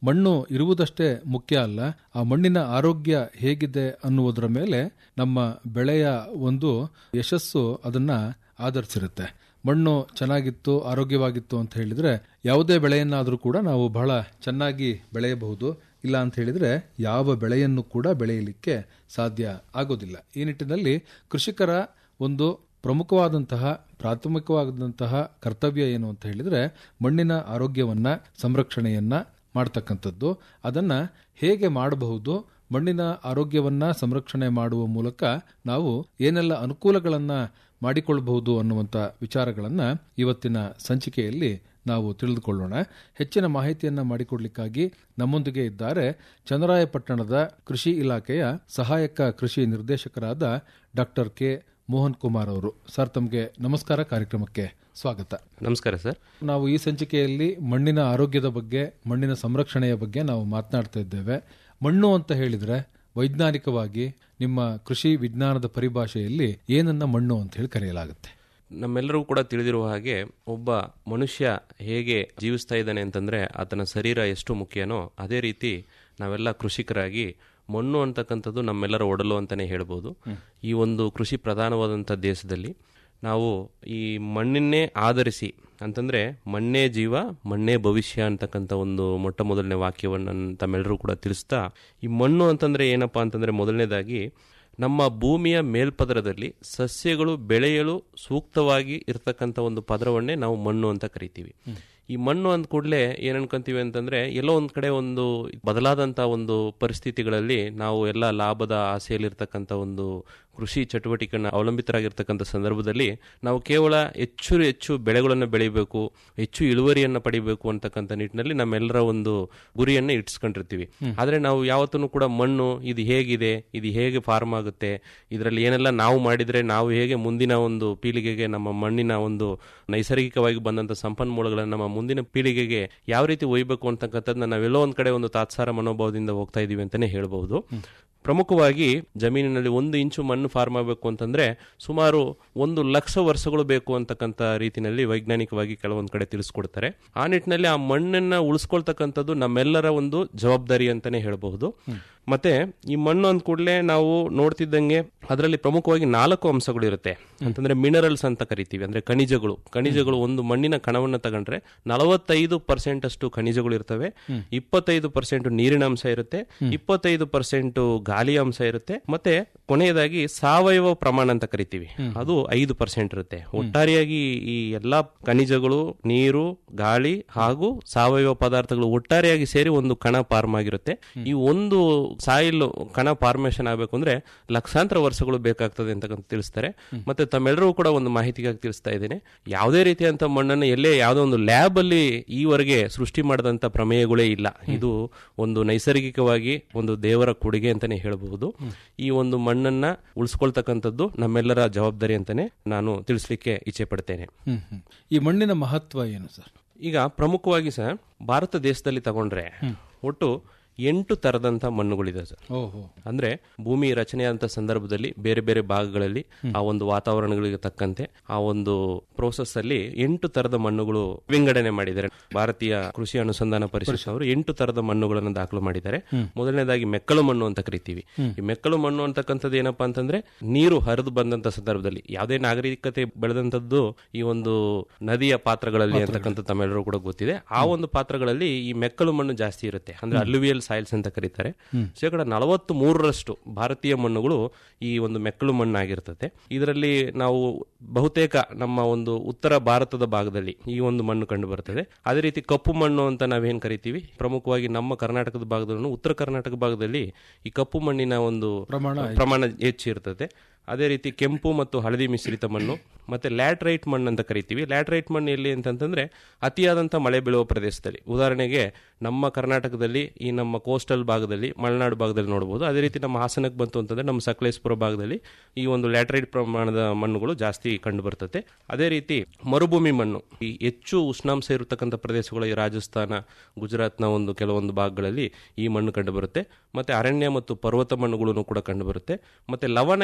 ಮಣ್ಣು ಇರುವುದಷ್ಟೇ ಮುಖ್ಯ ಅಲ್ಲ ಆ ಮಣ್ಣಿನ ಆರೋಗ್ಯ ಹೇಗಿದೆ ಅನ್ನುವುದರ ಮೇಲೆ ನಮ್ಮ ಬೆಳೆಯ ಒಂದು ಯಶಸ್ಸು ಅದನ್ನ ಆಧರಿಸಿರುತ್ತೆ ಮಣ್ಣು ಚೆನ್ನಾಗಿತ್ತು ಆರೋಗ್ಯವಾಗಿತ್ತು ಅಂತ ಹೇಳಿದ್ರೆ ಯಾವುದೇ ಬೆಳೆಯನ್ನಾದರೂ ಕೂಡ ನಾವು ಬಹಳ ಚೆನ್ನಾಗಿ ಬೆಳೆಯಬಹುದು ಇಲ್ಲ ಅಂತ ಹೇಳಿದ್ರೆ ಯಾವ ಬೆಳೆಯನ್ನು ಕೂಡ ಬೆಳೆಯಲಿಕ್ಕೆ ಸಾಧ್ಯ ಆಗೋದಿಲ್ಲ ಈ ನಿಟ್ಟಿನಲ್ಲಿ ಕೃಷಿಕರ ಒಂದು ಪ್ರಮುಖವಾದಂತಹ ಪ್ರಾಥಮಿಕವಾದಂತಹ ಕರ್ತವ್ಯ ಏನು ಅಂತ ಹೇಳಿದ್ರೆ ಮಣ್ಣಿನ ಆರೋಗ್ಯವನ್ನ ಸಂರಕ್ಷಣೆಯನ್ನ ಮಾಡ್ತಕ್ಕಂಥದ್ದು ಅದನ್ನ ಹೇಗೆ ಮಾಡಬಹುದು ಮಣ್ಣಿನ ಆರೋಗ್ಯವನ್ನ ಸಂರಕ್ಷಣೆ ಮಾಡುವ ಮೂಲಕ ನಾವು ಏನೆಲ್ಲ ಅನುಕೂಲಗಳನ್ನ ಮಾಡಿಕೊಳ್ಳಬಹುದು ಅನ್ನುವಂಥ ವಿಚಾರಗಳನ್ನ ಇವತ್ತಿನ ಸಂಚಿಕೆಯಲ್ಲಿ ನಾವು ತಿಳಿದುಕೊಳ್ಳೋಣ ಹೆಚ್ಚಿನ ಮಾಹಿತಿಯನ್ನ ಮಾಡಿಕೊಡ್ಲಿಕ್ಕಾಗಿ ನಮ್ಮೊಂದಿಗೆ ಇದ್ದಾರೆ ಚಂದ್ರಾಯಪಟ್ಟಣದ ಕೃಷಿ ಇಲಾಖೆಯ ಸಹಾಯಕ ಕೃಷಿ ನಿರ್ದೇಶಕರಾದ ಡಾಕ್ಟರ್ ಕೆ ಮೋಹನ್ ಕುಮಾರ್ ಅವರು ಸರ್ ತಮಗೆ ನಮಸ್ಕಾರ ಕಾರ್ಯಕ್ರಮಕ್ಕೆ ಸ್ವಾಗತ ನಮಸ್ಕಾರ ಸರ್ ನಾವು ಈ ಸಂಚಿಕೆಯಲ್ಲಿ ಮಣ್ಣಿನ ಆರೋಗ್ಯದ ಬಗ್ಗೆ ಮಣ್ಣಿನ ಸಂರಕ್ಷಣೆಯ ಬಗ್ಗೆ ನಾವು ಮಾತನಾಡ್ತಾ ಇದ್ದೇವೆ ಮಣ್ಣು ಅಂತ ಹೇಳಿದ್ರೆ ವೈಜ್ಞಾನಿಕವಾಗಿ ನಿಮ್ಮ ಕೃಷಿ ವಿಜ್ಞಾನದ ಪರಿಭಾಷೆಯಲ್ಲಿ ಏನನ್ನ ಮಣ್ಣು ಅಂತ ಹೇಳಿ ಕರೆಯಲಾಗುತ್ತೆ ನಮ್ಮೆಲ್ಲರಿಗೂ ಕೂಡ ತಿಳಿದಿರುವ ಹಾಗೆ ಒಬ್ಬ ಮನುಷ್ಯ ಹೇಗೆ ಜೀವಿಸ್ತಾ ಇದ್ದಾನೆ ಅಂತಂದ್ರೆ ಆತನ ಶರೀರ ಎಷ್ಟು ಮುಖ್ಯನೋ ಅದೇ ರೀತಿ ನಾವೆಲ್ಲ ಕೃಷಿಕರಾಗಿ ಮಣ್ಣು ಅಂತಕ್ಕಂಥದ್ದು ನಮ್ಮೆಲ್ಲರ ಒಡಲು ಅಂತಾನೆ ಹೇಳ್ಬೋದು ಈ ಒಂದು ಕೃಷಿ ಪ್ರಧಾನವಾದಂಥ ದೇಶದಲ್ಲಿ ನಾವು ಈ ಮಣ್ಣನ್ನೇ ಆಧರಿಸಿ ಅಂತಂದ್ರೆ ಮಣ್ಣೇ ಜೀವ ಮಣ್ಣೇ ಭವಿಷ್ಯ ಅಂತಕ್ಕಂಥ ಒಂದು ಮೊಟ್ಟ ಮೊದಲನೇ ವಾಕ್ಯವನ್ನು ತಮ್ಮೆಲ್ಲರೂ ಕೂಡ ತಿಳಿಸ್ತಾ ಈ ಮಣ್ಣು ಅಂತಂದ್ರೆ ಏನಪ್ಪಾ ಅಂತಂದ್ರೆ ಮೊದಲನೇದಾಗಿ ನಮ್ಮ ಭೂಮಿಯ ಮೇಲ್ಪದರದಲ್ಲಿ ಸಸ್ಯಗಳು ಬೆಳೆಯಲು ಸೂಕ್ತವಾಗಿ ಇರತಕ್ಕಂಥ ಒಂದು ಪದರವನ್ನೇ ನಾವು ಮಣ್ಣು ಅಂತ ಕರಿತೀವಿ ಈ ಮಣ್ಣು ಅಂದ ಕೂಡಲೇ ಏನ್ ಅನ್ಕೊಂತೀವಿ ಅಂತಂದ್ರೆ ಎಲ್ಲೋ ಒಂದ್ ಕಡೆ ಒಂದು ಬದಲಾದಂತ ಒಂದು ಪರಿಸ್ಥಿತಿಗಳಲ್ಲಿ ನಾವು ಎಲ್ಲ ಲಾಭದ ಆಸೆಯಲ್ಲಿರ್ತಕ್ಕಂಥ ಒಂದು ಕೃಷಿ ಚಟುವಟಿಕೆಯನ್ನು ಅವಲಂಬಿತರಾಗಿರ್ತಕ್ಕಂಥ ಸಂದರ್ಭದಲ್ಲಿ ನಾವು ಕೇವಲ ಹೆಚ್ಚು ಹೆಚ್ಚು ಬೆಳೆಗಳನ್ನು ಬೆಳಿಬೇಕು ಹೆಚ್ಚು ಇಳುವರಿಯನ್ನು ಪಡಿಬೇಕು ಅಂತಕ್ಕಂಥ ನಿಟ್ಟಿನಲ್ಲಿ ನಮ್ಮೆಲ್ಲರ ಒಂದು ಗುರಿಯನ್ನು ಇಟ್ಸ್ಕೊಂಡಿರ್ತೀವಿ ಆದ್ರೆ ನಾವು ಯಾವತ್ತೂ ಕೂಡ ಮಣ್ಣು ಇದು ಹೇಗಿದೆ ಇದು ಹೇಗೆ ಫಾರ್ಮ್ ಆಗುತ್ತೆ ಇದರಲ್ಲಿ ಏನೆಲ್ಲ ನಾವು ಮಾಡಿದ್ರೆ ನಾವು ಹೇಗೆ ಮುಂದಿನ ಒಂದು ಪೀಳಿಗೆಗೆ ನಮ್ಮ ಮಣ್ಣಿನ ಒಂದು ನೈಸರ್ಗಿಕವಾಗಿ ಬಂದಂತ ಸಂಪನ್ಮೂಲಗಳನ್ನು ನಮ್ಮ ಮುಂದಿನ ಪೀಳಿಗೆಗೆ ಯಾವ ರೀತಿ ಒಯ್ಯಬೇಕು ಅಂತಕ್ಕಂಥದ್ದನ್ನ ನಾವೆಲ್ಲೋ ಒಂದ್ ಕಡೆ ಒಂದು ತಾತ್ಸಾರ ಮನೋಭಾವದಿಂದ ಹೋಗ್ತಾ ಇದೀವಿ ಅಂತಾನೆ ಹೇಳ್ಬಹುದು ಪ್ರಮುಖವಾಗಿ ಜಮೀನಿನಲ್ಲಿ ಒಂದು ಇಂಚು ಮಣ್ಣು ಫಾರ್ಮ್ ಆಗಬೇಕು ಅಂತಂದ್ರೆ ಸುಮಾರು ಒಂದು ಲಕ್ಷ ವರ್ಷಗಳು ಬೇಕು ಅಂತಕ್ಕಂಥ ರೀತಿಯಲ್ಲಿ ವೈಜ್ಞಾನಿಕವಾಗಿ ಕೆಲವೊಂದು ಕಡೆ ತಿಳಿಸ್ಕೊಡ್ತಾರೆ ಆ ನಿಟ್ಟಿನಲ್ಲಿ ಆ ಮಣ್ಣನ್ನ ಉಳಿಸ್ಕೊಳ್ತಕ್ಕಂಥದ್ದು ನಮ್ಮೆಲ್ಲರ ಒಂದು ಜವಾಬ್ದಾರಿ ಅಂತಾನೆ ಹೇಳಬಹುದು ಮತ್ತೆ ಈ ಮಣ್ಣು ಅಂದ ಕೂಡಲೇ ನಾವು ನೋಡ್ತಿದ್ದಂಗೆ ಅದರಲ್ಲಿ ಪ್ರಮುಖವಾಗಿ ನಾಲ್ಕು ಅಂಶಗಳು ಇರುತ್ತೆ ಅಂತಂದ್ರೆ ಮಿನರಲ್ಸ್ ಅಂತ ಕರಿತೀವಿ ಅಂದ್ರೆ ಖನಿಜಗಳು ಖನಿಜಗಳು ಒಂದು ಮಣ್ಣಿನ ಕಣವನ್ನು ತಗೊಂಡ್ರೆ ನಲವತ್ತೈದು ಪರ್ಸೆಂಟ್ ಅಷ್ಟು ಖನಿಜಗಳು ಇರ್ತವೆ ಇಪ್ಪತ್ತೈದು ಪರ್ಸೆಂಟ್ ನೀರಿನ ಅಂಶ ಇರುತ್ತೆ ಇಪ್ಪತ್ತೈದು ಪರ್ಸೆಂಟ್ ಗಾಳಿ ಅಂಶ ಇರುತ್ತೆ ಮತ್ತೆ ಕೊನೆಯದಾಗಿ ಸಾವಯವ ಪ್ರಮಾಣ ಅಂತ ಕರಿತೀವಿ ಅದು ಐದು ಪರ್ಸೆಂಟ್ ಇರುತ್ತೆ ಒಟ್ಟಾರೆಯಾಗಿ ಈ ಎಲ್ಲಾ ಖನಿಜಗಳು ನೀರು ಗಾಳಿ ಹಾಗೂ ಸಾವಯವ ಪದಾರ್ಥಗಳು ಒಟ್ಟಾರೆಯಾಗಿ ಸೇರಿ ಒಂದು ಕಣ ಫಾರ್ಮ್ ಆಗಿರುತ್ತೆ ಈ ಒಂದು ಸಾಯಿಲ್ ಕಣ ಫಾರ್ಮೇಶನ್ ಆಗಬೇಕು ಅಂದ್ರೆ ಲಕ್ಷಾಂತರ ವರ್ಷಗಳು ಬೇಕಾಗ್ತದೆ ಅಂತ ತಿಳಿಸ್ತಾರೆ ಮತ್ತೆ ತಮ್ಮೆಲ್ಲರೂ ಕೂಡ ಒಂದು ಮಾಹಿತಿಗಾಗಿ ತಿಳಿಸ್ತಾ ಇದ್ದೇನೆ ಯಾವುದೇ ರೀತಿಯಂತ ಮಣ್ಣನ್ನು ಎಲ್ಲೇ ಯಾವುದೋ ಒಂದು ಲ್ಯಾಬ್ ಅಲ್ಲಿ ಈವರೆಗೆ ಸೃಷ್ಟಿ ಮಾಡಿದಂತ ಪ್ರಮೇಯಗಳೇ ಇಲ್ಲ ಇದು ಒಂದು ನೈಸರ್ಗಿಕವಾಗಿ ಒಂದು ದೇವರ ಕೊಡುಗೆ ಅಂತಾನೆ ಹೇಳಬಹುದು ಈ ಒಂದು ಮಣ್ಣನ್ನ ಉಳಿಸ್ಕೊಳ್ತಕ್ಕಂಥದ್ದು ನಮ್ಮೆಲ್ಲರ ಜವಾಬ್ದಾರಿ ಅಂತಾನೆ ನಾನು ತಿಳಿಸ್ಲಿಕ್ಕೆ ಇಚ್ಛೆ ಪಡ್ತೇನೆ ಹ್ಮ್ ಹ್ಮ್. ಈ ಮಣ್ಣಿನ ಮಹತ್ವ ಏನು ಸರ್ ಈಗ ಪ್ರಮುಖವಾಗಿ ಸರ್ ಭಾರತ ದೇಶದಲ್ಲಿ ತಗೊಂಡ್ರೆ ಒಟ್ಟು ಎಂಟು ತರದಂತ ಮಣ್ಣುಗಳಿದೆ ಸರ್ ಓಹೋ ಅಂದ್ರೆ ಭೂಮಿ ರಚನೆಯಾದಂತ ಸಂದರ್ಭದಲ್ಲಿ ಬೇರೆ ಬೇರೆ ಭಾಗಗಳಲ್ಲಿ ಆ ಒಂದು ವಾತಾವರಣಗಳಿಗೆ ತಕ್ಕಂತೆ ಆ ಒಂದು ಪ್ರೋಸೆಸ್ ಅಲ್ಲಿ ಎಂಟು ತರದ ಮಣ್ಣುಗಳು ವಿಂಗಡಣೆ ಮಾಡಿದ್ದಾರೆ ಭಾರತೀಯ ಕೃಷಿ ಅನುಸಂಧಾನ ಪರಿಷತ್ ಅವರು ಎಂಟು ತರದ ಮಣ್ಣುಗಳನ್ನು ದಾಖಲು ಮಾಡಿದ್ದಾರೆ ಮೊದಲನೇದಾಗಿ ಮೆಕ್ಕಲು ಮಣ್ಣು ಅಂತ ಕರಿತೀವಿ ಈ ಮೆಕ್ಕಲು ಮಣ್ಣು ಅಂತಕ್ಕಂಥದ್ದು ಏನಪ್ಪಾ ಅಂತಂದ್ರೆ ನೀರು ಹರಿದು ಬಂದಂತ ಸಂದರ್ಭದಲ್ಲಿ ಯಾವುದೇ ನಾಗರಿಕತೆ ಬೆಳೆದಂತದ್ದು ಈ ಒಂದು ನದಿಯ ಪಾತ್ರಗಳಲ್ಲಿ ಅಂತಕ್ಕಂಥ ತಮ್ಮೆಲ್ಲರೂ ಕೂಡ ಗೊತ್ತಿದೆ ಆ ಒಂದು ಪಾತ್ರಗಳಲ್ಲಿ ಈ ಮೆಕ್ಕಲು ಮಣ್ಣು ಜಾಸ್ತಿ ಇರುತ್ತೆ ಅಂದ್ರೆ ಅಲ್ಯುವಿಯಲ್ ಸಾಯಿಲ್ಸ್ ಅಂತ ಕರೀತಾರೆ ಶೇಕಡ ನಲವತ್ತು ಮೂರರಷ್ಟು ಭಾರತೀಯ ಮಣ್ಣುಗಳು ಈ ಒಂದು ಮೆಕ್ಕಲು ಮಣ್ಣಾಗಿರ್ತದೆ ಇದರಲ್ಲಿ ನಾವು ಬಹುತೇಕ ನಮ್ಮ ಒಂದು ಉತ್ತರ ಭಾರತದ ಭಾಗದಲ್ಲಿ ಈ ಒಂದು ಮಣ್ಣು ಕಂಡು ಬರ್ತದೆ ಅದೇ ರೀತಿ ಕಪ್ಪು ಮಣ್ಣು ಅಂತ ನಾವೇನ್ ಕರಿತೀವಿ ಪ್ರಮುಖವಾಗಿ ನಮ್ಮ ಕರ್ನಾಟಕದ ಭಾಗದಲ್ಲೂ ಉತ್ತರ ಕರ್ನಾಟಕ ಭಾಗದಲ್ಲಿ ಈ ಕಪ್ಪು ಮಣ್ಣಿನ ಒಂದು ಪ್ರಮಾಣ ಪ್ರಮಾಣ ಹೆಚ್ಚು ಇರ್ತದೆ ಅದೇ ರೀತಿ ಕೆಂಪು ಮತ್ತು ಹಳದಿ ಮಿಶ್ರಿತ ಮಣ್ಣು ಮತ್ತೆ ಲ್ಯಾಟ್ರೈಟ್ ಮಣ್ಣು ಅಂತ ಕರಿತೀವಿ ಲ್ಯಾಟ್ರೈಟ್ ಮಣ್ಣು ಎಲ್ಲಿ ಅಂತಂತಂದ್ರೆ ಅತಿಯಾದಂಥ ಮಳೆ ಬೀಳುವ ಪ್ರದೇಶದಲ್ಲಿ ಉದಾಹರಣೆಗೆ ನಮ್ಮ ಕರ್ನಾಟಕದಲ್ಲಿ ಈ ನಮ್ಮ ಕೋಸ್ಟಲ್ ಭಾಗದಲ್ಲಿ ಮಲೆನಾಡು ಭಾಗದಲ್ಲಿ ನೋಡಬಹುದು ಅದೇ ರೀತಿ ನಮ್ಮ ಹಾಸನಕ್ಕೆ ಬಂತು ಅಂತಂದ್ರೆ ನಮ್ಮ ಸಕಲೇಶ್ಪುರ ಭಾಗದಲ್ಲಿ ಈ ಒಂದು ಲ್ಯಾಟ್ರೈಟ್ ಪ್ರಮಾಣದ ಮಣ್ಣುಗಳು ಜಾಸ್ತಿ ಕಂಡು ಬರ್ತದೆ ಅದೇ ರೀತಿ ಮರುಭೂಮಿ ಮಣ್ಣು ಈ ಹೆಚ್ಚು ಉಷ್ಣಾಂಶ ಇರತಕ್ಕಂಥ ಪ್ರದೇಶಗಳು ಈ ರಾಜಸ್ಥಾನ ಗುಜರಾತ್ನ ಒಂದು ಕೆಲವೊಂದು ಭಾಗಗಳಲ್ಲಿ ಈ ಮಣ್ಣು ಕಂಡು ಬರುತ್ತೆ ಮತ್ತೆ ಅರಣ್ಯ ಮತ್ತು ಪರ್ವತ ಮಣ್ಣುಗಳನ್ನು ಕೂಡ ಕಂಡು ಬರುತ್ತೆ ಮತ್ತೆ ಲವಣಯುಕ್ತ ಮತ್ತು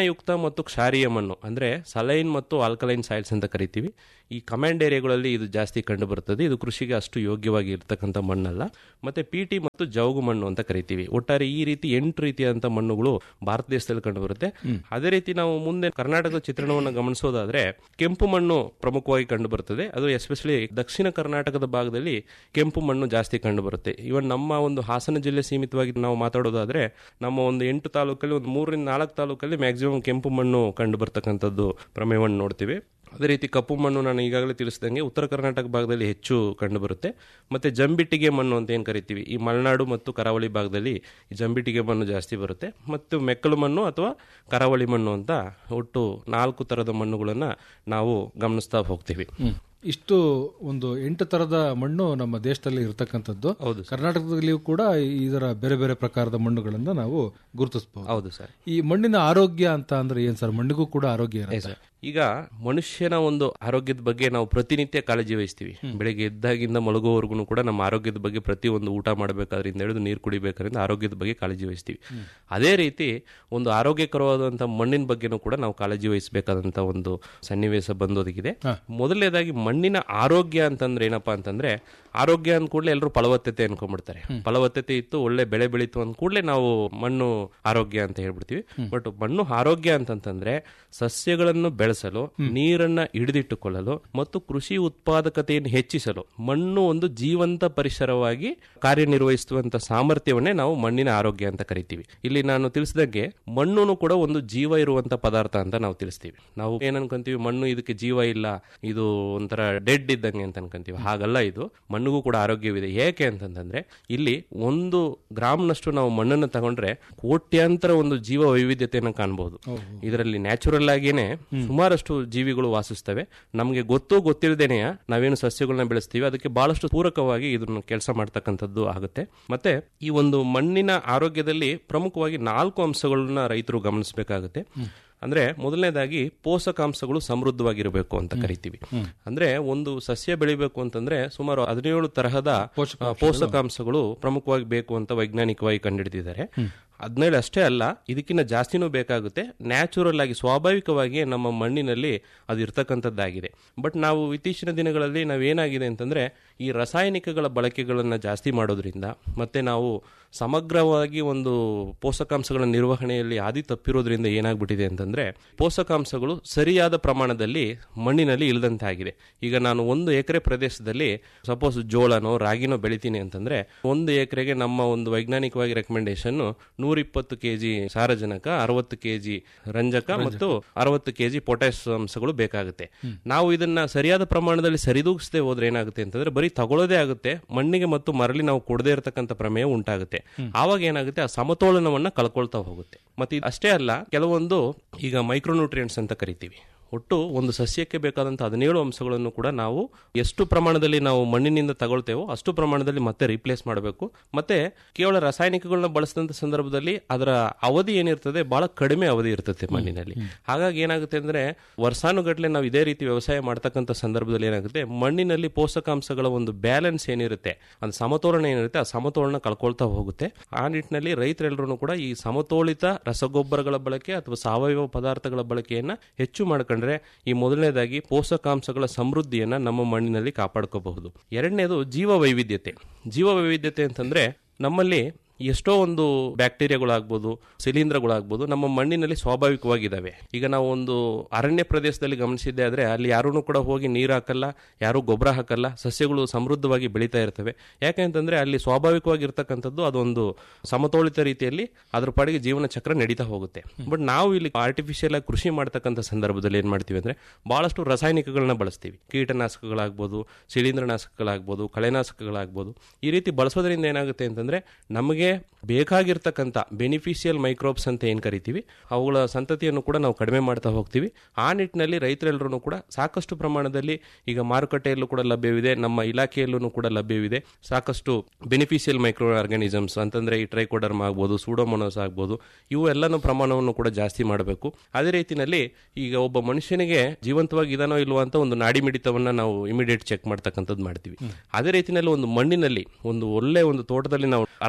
ಮತ್ತು ಕ್ಷಾರೀಯ ಮಣ್ಣು ಅಂದ್ರೆ ಸಲೈನ್ ಮತ್ತು ಆಲ್ಕಲೈನ್ ಸಾಯಿಲ್ಸ್ ಅಂತ ಕರಿತೀವಿ ಈ ಕಮಾಂಡ್ ಏರಿಯಾಗಳಲ್ಲಿ ಇದು ಜಾಸ್ತಿ ಕಂಡು ಬರುತ್ತದೆ ಇದು ಕೃಷಿಗೆ ಅಷ್ಟು ಯೋಗ್ಯವಾಗಿ ಇರ್ತಕ್ಕಂಥ ಮಣ್ಣಲ್ಲ ಮತ್ತೆ ಪಿಟಿ ಮತ್ತು ಜೌಗು ಮಣ್ಣು ಅಂತ ಕರಿತೀವಿ ಒಟ್ಟಾರೆ ಈ ರೀತಿ ಎಂಟು ರೀತಿಯಾದಂಥ ಮಣ್ಣುಗಳು ಭಾರತ ದೇಶದಲ್ಲಿ ಕಂಡು ಬರುತ್ತೆ ಅದೇ ರೀತಿ ನಾವು ಮುಂದೆ ಕರ್ನಾಟಕದ ಚಿತ್ರಣವನ್ನು ಗಮನಿಸೋದಾದ್ರೆ ಕೆಂಪು ಮಣ್ಣು ಪ್ರಮುಖವಾಗಿ ಕಂಡು ಬರುತ್ತದೆ ಅದು ಎಸ್ಪೆಷಲಿ ದಕ್ಷಿಣ ಕರ್ನಾಟಕದ ಭಾಗದಲ್ಲಿ ಕೆಂಪು ಮಣ್ಣು ಜಾಸ್ತಿ ಕಂಡು ಬರುತ್ತೆ ಇವನ್ ನಮ್ಮ ಒಂದು ಹಾಸನ ಜಿಲ್ಲೆ ಸೀಮಿತವಾಗಿ ನಾವು ಮಾತಾಡೋದಾದ್ರೆ ನಮ್ಮ ಒಂದು ಎಂಟು ತಾಲೂಕಲ್ಲಿ ಒಂದು ಮೂರರಿಂದ ನಾಲ್ಕು ತಾಲೂಕಲ್ಲಿ ಮ್ಯಾಕ್ಸಿಮಮ್ ಕೆಂಪು ಮಣ್ಣು ಕಂಡು ಬರ್ತಕ್ಕಂಥದ್ದು ಪ್ರಮೇಯವನ್ನು ನೋಡ್ತೀವಿ ಅದೇ ರೀತಿ ಕಪ್ಪು ಮಣ್ಣು ನಾನು ಈಗಾಗಲೇ ತಿಳಿಸಿದಂಗೆ ಉತ್ತರ ಕರ್ನಾಟಕ ಭಾಗದಲ್ಲಿ ಹೆಚ್ಚು ಕಂಡು ಬರುತ್ತೆ ಮತ್ತೆ ಜಂಬಿಟ್ಟಿಗೆ ಮಣ್ಣು ಅಂತ ಏನು ಕರಿತೀವಿ ಈ ಮಲೆನಾಡು ಮತ್ತು ಕರಾವಳಿ ಭಾಗದಲ್ಲಿ ಈ ಜಂಬಿಟ್ಟಿಗೆ ಮಣ್ಣು ಜಾಸ್ತಿ ಬರುತ್ತೆ ಮತ್ತು ಮೆಕ್ಕಲು ಮಣ್ಣು ಅಥವಾ ಕರಾವಳಿ ಮಣ್ಣು ಅಂತ ಒಟ್ಟು ನಾಲ್ಕು ಥರದ ಮಣ್ಣುಗಳನ್ನು ನಾವು ಗಮನಿಸ್ತಾ ಹೋಗ್ತೀವಿ ಇಷ್ಟು ಒಂದು ಎಂಟು ತರದ ಮಣ್ಣು ನಮ್ಮ ದೇಶದಲ್ಲಿ ಇರತಕ್ಕಂಥದ್ದು ಹೌದು ಕರ್ನಾಟಕದಲ್ಲಿಯೂ ಕೂಡ ಇದರ ಬೇರೆ ಬೇರೆ ಪ್ರಕಾರದ ಮಣ್ಣುಗಳನ್ನ ನಾವು ಗುರುತಿಸಬಹುದು ಹೌದು ಸರ್ ಈ ಮಣ್ಣಿನ ಆರೋಗ್ಯ ಅಂತ ಅಂದ್ರೆ ಏನ್ ಸರ್ ಮಣ್ಣಿಗೂ ಕೂಡ ಆರೋಗ್ಯ ಇರುತ್ತೆ ಈಗ ಮನುಷ್ಯನ ಒಂದು ಆರೋಗ್ಯದ ಬಗ್ಗೆ ನಾವು ಪ್ರತಿನಿತ್ಯ ಕಾಳಜಿ ವಹಿಸ್ತೀವಿ ಬೆಳಿಗ್ಗೆ ಎದ್ದಾಗಿಂದ ಮಲಗೋವರೆಗೂ ಕೂಡ ನಮ್ಮ ಆರೋಗ್ಯದ ಬಗ್ಗೆ ಪ್ರತಿಯೊಂದು ಊಟ ಮಾಡಬೇಕಾದ್ರಿಂದ ಹಿಡಿದು ನೀರು ಕುಡಿಬೇಕಾದ್ರಿಂದ ಆರೋಗ್ಯದ ಬಗ್ಗೆ ಕಾಳಜಿ ವಹಿಸ್ತೀವಿ ಅದೇ ರೀತಿ ಒಂದು ಆರೋಗ್ಯಕರವಾದಂಥ ಮಣ್ಣಿನ ಬಗ್ಗೆನೂ ಕೂಡ ನಾವು ಕಾಳಜಿ ವಹಿಸಬೇಕಾದಂಥ ಒಂದು ಸನ್ನಿವೇಶ ಬಂದೋದಕ್ಕಿದೆ ಮೊದಲನೇದಾಗಿ ಮಣ್ಣಿನ ಆರೋಗ್ಯ ಅಂತಂದ್ರೆ ಏನಪ್ಪಾ ಅಂತಂದ್ರೆ ಆರೋಗ್ಯ ಅಂದ ಕೂಡಲೇ ಎಲ್ಲರೂ ಫಲವತ್ತತೆ ಅನ್ಕೊಂಡ್ಬಿಡ್ತಾರೆ ಫಲವತ್ತತೆ ಇತ್ತು ಒಳ್ಳೆ ಬೆಳೆ ಬೆಳೀತು ಅಂದ ಕೂಡಲೇ ನಾವು ಮಣ್ಣು ಆರೋಗ್ಯ ಅಂತ ಹೇಳ್ಬಿಡ್ತೀವಿ ಬಟ್ ಮಣ್ಣು ಆರೋಗ್ಯ ಅಂತಂತಂದ್ರೆ ಸಸ್ಯಗಳನ್ನು ಬೆಳೆಸಲು ನೀರನ್ನ ಹಿಡಿದಿಟ್ಟುಕೊಳ್ಳಲು ಮತ್ತು ಕೃಷಿ ಉತ್ಪಾದಕತೆಯನ್ನು ಹೆಚ್ಚಿಸಲು ಮಣ್ಣು ಒಂದು ಜೀವಂತ ಪರಿಸರವಾಗಿ ಕಾರ್ಯನಿರ್ವಹಿಸುವಂತ ಸಾಮರ್ಥ್ಯವನ್ನೇ ನಾವು ಮಣ್ಣಿನ ಆರೋಗ್ಯ ಅಂತ ಕರಿತೀವಿ ಇಲ್ಲಿ ನಾನು ತಿಳಿಸಿದಂಗೆ ಮಣ್ಣು ಕೂಡ ಒಂದು ಜೀವ ಇರುವಂತ ಪದಾರ್ಥ ಅಂತ ನಾವು ತಿಳಿಸ್ತೀವಿ ನಾವು ಏನ್ ಅನ್ಕೊಂತೀವಿ ಮಣ್ಣು ಇದಕ್ಕೆ ಜೀವ ಇಲ್ಲ ಇದು ಒಂಥರ ಡೆಡ್ ಇದ್ದಂಗೆ ಅಂತ ಅನ್ಕೊಂತೀವಿ ಹಾಗಲ್ಲ ಇದು ಮಣ್ಣಿಗೂ ಕೂಡ ಆರೋಗ್ಯವಿದೆ ಏಕೆ ಅಂತಂದ್ರೆ ಇಲ್ಲಿ ಒಂದು ಗ್ರಾಮ್ನಷ್ಟು ನಾವು ಮಣ್ಣನ್ನು ತಗೊಂಡ್ರೆ ಕೋಟ್ಯಾಂತರ ಒಂದು ಜೀವ ವೈವಿಧ್ಯತೆಯನ್ನು ಕಾಣಬಹುದು ಇದರಲ್ಲಿ ನ್ಯಾಚುರಲ್ ಆಗೇನೆ ಸುಮಾರಷ್ಟು ಜೀವಿಗಳು ವಾಸಿಸ್ತವೆ ನಮಗೆ ಗೊತ್ತು ಗೊತ್ತಿಲ್ಲದೇನೆ ನಾವೇನು ಸಸ್ಯಗಳನ್ನ ಬೆಳೆಸ್ತೀವಿ ಅದಕ್ಕೆ ಬಹಳಷ್ಟು ಪೂರಕವಾಗಿ ಇದನ್ನು ಕೆಲಸ ಮಾಡ್ತಕ್ಕಂಥದ್ದು ಆಗುತ್ತೆ ಮತ್ತೆ ಈ ಒಂದು ಮಣ್ಣಿನ ಆರೋಗ್ಯದಲ್ಲಿ ಪ್ರಮುಖವಾಗಿ ನಾಲ್ಕು ಅಂಶಗಳನ್ನ ರೈತರು ಗಮನಿಸಬೇಕಾಗುತ್ತೆ ಅಂದ್ರೆ ಮೊದಲನೇದಾಗಿ ಪೋಷಕಾಂಶಗಳು ಸಮೃದ್ಧವಾಗಿರಬೇಕು ಅಂತ ಕರಿತೀವಿ ಅಂದ್ರೆ ಒಂದು ಸಸ್ಯ ಬೆಳಿಬೇಕು ಅಂತಂದ್ರೆ ಸುಮಾರು ಹದಿನೇಳು ತರಹದ ಆ, ಪೋಷಕಾಂಶಗಳು ಪ್ರಮುಖವಾಗಿ ಬೇಕು ಅಂತ ವೈಜ್ಞಾನಿಕವಾಗಿ ಕಂಡುಹಿಡಿದಿದ್ದಾರೆ ಹದಿನೇಳು ಅಷ್ಟೇ ಅಲ್ಲ ಇದಕ್ಕಿಂತ ಜಾಸ್ತಿನೂ ಬೇಕಾಗುತ್ತೆ ನ್ಯಾಚುರಲ್ ಆಗಿ ಸ್ವಾಭಾವಿಕವಾಗಿ ನಮ್ಮ ಮಣ್ಣಿನಲ್ಲಿ ಅದು ಇರ್ತಕ್ಕಂಥದ್ದಾಗಿದೆ ಬಟ್ ನಾವು ಇತ್ತೀಚಿನ ದಿನಗಳಲ್ಲಿ ನಾವೇನಾಗಿದೆ ಅಂತಂದ್ರೆ ಈ ರಾಸಾಯನಿಕಗಳ ಬಳಕೆಗಳನ್ನು ಜಾಸ್ತಿ ಮಾಡೋದ್ರಿಂದ ಮತ್ತೆ ನಾವು ಸಮಗ್ರವಾಗಿ ಒಂದು ಪೋಷಕಾಂಶಗಳ ನಿರ್ವಹಣೆಯಲ್ಲಿ ಆದಿ ತಪ್ಪಿರೋದ್ರಿಂದ ಏನಾಗ್ಬಿಟ್ಟಿದೆ ಅಂತಂದ್ರೆ ಪೋಷಕಾಂಶಗಳು ಸರಿಯಾದ ಪ್ರಮಾಣದಲ್ಲಿ ಮಣ್ಣಿನಲ್ಲಿ ಇಲ್ಲದಂತೆ ಆಗಿದೆ ಈಗ ನಾನು ಒಂದು ಎಕರೆ ಪ್ರದೇಶದಲ್ಲಿ ಸಪೋಸ್ ಜೋಳನೋ ರಾಗಿನೋ ಬೆಳಿತೀನಿ ಅಂತಂದ್ರೆ ಒಂದು ಎಕರೆಗೆ ನಮ್ಮ ಒಂದು ವೈಜ್ಞಾನಿಕವಾಗಿ ರೆಕಮೆಂಡೇಶನ್ ನೂರಿಪ್ಪತ್ತು ಕೆಜಿ ಸಾರಜನಕ ಅರವತ್ತು ಕೆಜಿ ರಂಜಕ ಮತ್ತು ಅರವತ್ತು ಕೆಜಿ ಪೊಟ್ಯಾಶ್ ಅಂಶಗಳು ಬೇಕಾಗುತ್ತೆ ನಾವು ಇದನ್ನ ಸರಿಯಾದ ಪ್ರಮಾಣದಲ್ಲಿ ಸರಿದೂಗಿಸದೆ ಹೋದ್ರೆ ಏನಾಗುತ್ತೆ ಅಂತಂದ್ರೆ ಬರೀ ತಗೊಳ್ಳೋದೇ ಆಗುತ್ತೆ ಮಣ್ಣಿಗೆ ಮತ್ತು ಮರಳಿ ನಾವು ಕೊಡದೇ ಇರತಕ್ಕಂಥ ಪ್ರಮೇಯ ಉಂಟಾಗುತ್ತೆ ಆವಾಗ ಏನಾಗುತ್ತೆ ಆ ಸಮತೋಲನವನ್ನ ಕಳ್ಕೊಳ್ತಾ ಹೋಗುತ್ತೆ ಮತ್ತೆ ಇದು ಅಷ್ಟೇ ಅಲ್ಲ ಕೆಲವೊಂದು ಈಗ ಮೈಕ್ರೋನ್ಯೂಟ್ರಿಯೆಂಟ್ಸ್ ಅಂತ ಕರಿತೀವಿ ಒಟ್ಟು ಒಂದು ಸಸ್ಯಕ್ಕೆ ಬೇಕಾದಂಥ ಹದಿನೇಳು ಅಂಶಗಳನ್ನು ಕೂಡ ನಾವು ಎಷ್ಟು ಪ್ರಮಾಣದಲ್ಲಿ ನಾವು ಮಣ್ಣಿನಿಂದ ತಗೊಳ್ತೇವೋ ಅಷ್ಟು ಪ್ರಮಾಣದಲ್ಲಿ ಮತ್ತೆ ರೀಪ್ಲೇಸ್ ಮಾಡಬೇಕು ಮತ್ತೆ ಕೇವಲ ರಾಸಾಯನಿಕಗಳನ್ನ ಬಳಸಿದಂಥ ಸಂದರ್ಭದಲ್ಲಿ ಅದರ ಅವಧಿ ಏನಿರ್ತದೆ ಬಹಳ ಕಡಿಮೆ ಅವಧಿ ಇರ್ತದೆ ಮಣ್ಣಿನಲ್ಲಿ ಹಾಗಾಗಿ ಏನಾಗುತ್ತೆ ಅಂದ್ರೆ ವರ್ಷಾನುಗಟ್ಲೆ ನಾವು ಇದೇ ರೀತಿ ವ್ಯವಸಾಯ ಮಾಡ್ತಕ್ಕಂಥ ಸಂದರ್ಭದಲ್ಲಿ ಏನಾಗುತ್ತೆ ಮಣ್ಣಿನಲ್ಲಿ ಪೋಷಕಾಂಶಗಳ ಒಂದು ಬ್ಯಾಲೆನ್ಸ್ ಏನಿರುತ್ತೆ ಅದು ಸಮತೋಲನ ಏನಿರುತ್ತೆ ಆ ಸಮತೋಲನ ಕಳ್ಕೊಳ್ತಾ ಹೋಗುತ್ತೆ ಆ ನಿಟ್ಟಿನಲ್ಲಿ ರೈತರೆಲ್ಲರೂ ಕೂಡ ಈ ಸಮತೋಲಿತ ರಸಗೊಬ್ಬರಗಳ ಬಳಕೆ ಅಥವಾ ಸಾವಯವ ಪದಾರ್ಥಗಳ ಬಳಕೆಯನ್ನ ಹೆಚ್ಚು ಮಾಡ್ಕೊಂಡ್ರೆ ಈ ಮೊದಲನೇದಾಗಿ ಪೋಷಕಾಂಶಗಳ ಸಮೃದ್ಧಿಯನ್ನ ನಮ್ಮ ಮಣ್ಣಿನಲ್ಲಿ ಕಾಪಾಡ್ಕೋಬಹುದು ಎರಡನೇದು ಜೀವ ವೈವಿಧ್ಯತೆ ಜೀವ ವೈವಿಧ್ಯತೆ ಅಂತಂದ್ರೆ ನಮ್ಮಲ್ಲಿ ಎಷ್ಟೋ ಒಂದು ಬ್ಯಾಕ್ಟೀರಿಯಾಗಳಾಗ್ಬೋದು ಶಿಲೀಂಧ್ರಗಳಾಗ್ಬೋದು ನಮ್ಮ ಮಣ್ಣಿನಲ್ಲಿ ಸ್ವಾಭಾವಿಕವಾಗಿದ್ದಾವೆ ಈಗ ನಾವು ಒಂದು ಅರಣ್ಯ ಪ್ರದೇಶದಲ್ಲಿ ಗಮನಿಸಿದ್ದೆ ಆದ್ರೆ ಅಲ್ಲಿ ಯಾರೂ ಕೂಡ ಹೋಗಿ ನೀರು ಹಾಕಲ್ಲ ಯಾರು ಗೊಬ್ಬರ ಹಾಕಲ್ಲ ಸಸ್ಯಗಳು ಸಮೃದ್ಧವಾಗಿ ಬೆಳೀತಾ ಇರ್ತವೆ ಯಾಕೆ ಅಂತಂದ್ರೆ ಅಲ್ಲಿ ಸ್ವಾಭಾವಿಕವಾಗಿರ್ತಕ್ಕಂಥದ್ದು ಅದೊಂದು ಸಮತೋಲಿತ ರೀತಿಯಲ್ಲಿ ಅದ್ರ ಪಾಡಿಗೆ ಜೀವನ ಚಕ್ರ ನಡೀತಾ ಹೋಗುತ್ತೆ ಬಟ್ ನಾವು ಇಲ್ಲಿ ಆರ್ಟಿಫಿಷಿಯಲ್ ಆಗಿ ಕೃಷಿ ಮಾಡ್ತಕ್ಕಂಥ ಸಂದರ್ಭದಲ್ಲಿ ಏನ್ ಮಾಡ್ತೀವಿ ಅಂದ್ರೆ ಬಹಳಷ್ಟು ರಾಸಾಯನಿಕಗಳನ್ನ ಬಳಸ್ತೀವಿ ಕೀಟನಾಶಕಗಳಾಗ್ಬೋದು ಶಿಲೀಂಧ್ರನಾಶಕಗಳಾಗ್ಬೋದು ಕಳೆನಾಶಕಗಳಾಗ್ಬೋದು ಈ ರೀತಿ ಬಳಸೋದ್ರಿಂದ ಏನಾಗುತ್ತೆ ಅಂತಂದ್ರೆ ನಮಗೆ ಬೇಕಾಗಿರ್ತಕ್ಕಂಥ ಬೆನಿಫಿಷಿಯಲ್ ಮೈಕ್ರೋಬ್ಸ್ ಅಂತ ಏನ್ ಕರಿತೀವಿ ಅವುಗಳ ಸಂತತಿಯನ್ನು ಕೂಡ ನಾವು ಕಡಿಮೆ ಮಾಡ್ತಾ ಹೋಗ್ತೀವಿ ಆ ನಿಟ್ಟಿನಲ್ಲಿ ರೈತರೆಲ್ಲರೂ ಕೂಡ ಸಾಕಷ್ಟು ಪ್ರಮಾಣದಲ್ಲಿ ಈಗ ಮಾರುಕಟ್ಟೆಯಲ್ಲೂ ಕೂಡ ಲಭ್ಯವಿದೆ ನಮ್ಮ ಇಲಾಖೆಯಲ್ಲೂ ಕೂಡ ಲಭ್ಯವಿದೆ ಸಾಕಷ್ಟು ಬೆನಿಫಿಷಿಯಲ್ ಮೈಕ್ರೋ ಆರ್ಗಾನಿಸಮ್ಸ್ ಅಂತಂದ್ರೆ ಈ ಟ್ರೈಕೋಡರ್ಮ್ ಆಗ್ಬೋದು ಸೂಡೋಮೋನೋಸ್ ಆಗ್ಬೋದು ಇವು ಎಲ್ಲನೂ ಪ್ರಮಾಣವನ್ನು ಕೂಡ ಜಾಸ್ತಿ ಮಾಡಬೇಕು ಅದೇ ರೀತಿನಲ್ಲಿ ಈಗ ಒಬ್ಬ ಮನುಷ್ಯನಿಗೆ ಜೀವಂತವಾಗಿ ಇದಾನೋ ಇಲ್ವೋ ಅಂತ ಒಂದು ನಾಡಿ ಮಿಡಿತವನ್ನ ನಾವು ಇಮಿಡಿಯೇಟ್ ಚೆಕ್ ಮಾಡ್ತಕ್ಕಂಥದ್ದು ಮಾಡ್ತೀವಿ ಅದೇ ರೀತಿನಲ್ಲಿ ಒಂದು ಮಣ್ಣಿನಲ್ಲಿ ಒಂದು ಒಳ್ಳೆ ಒಂದು ತೋಟದಲ್ಲಿ ನಾವು ಅರ್ಧ ಅಡಿ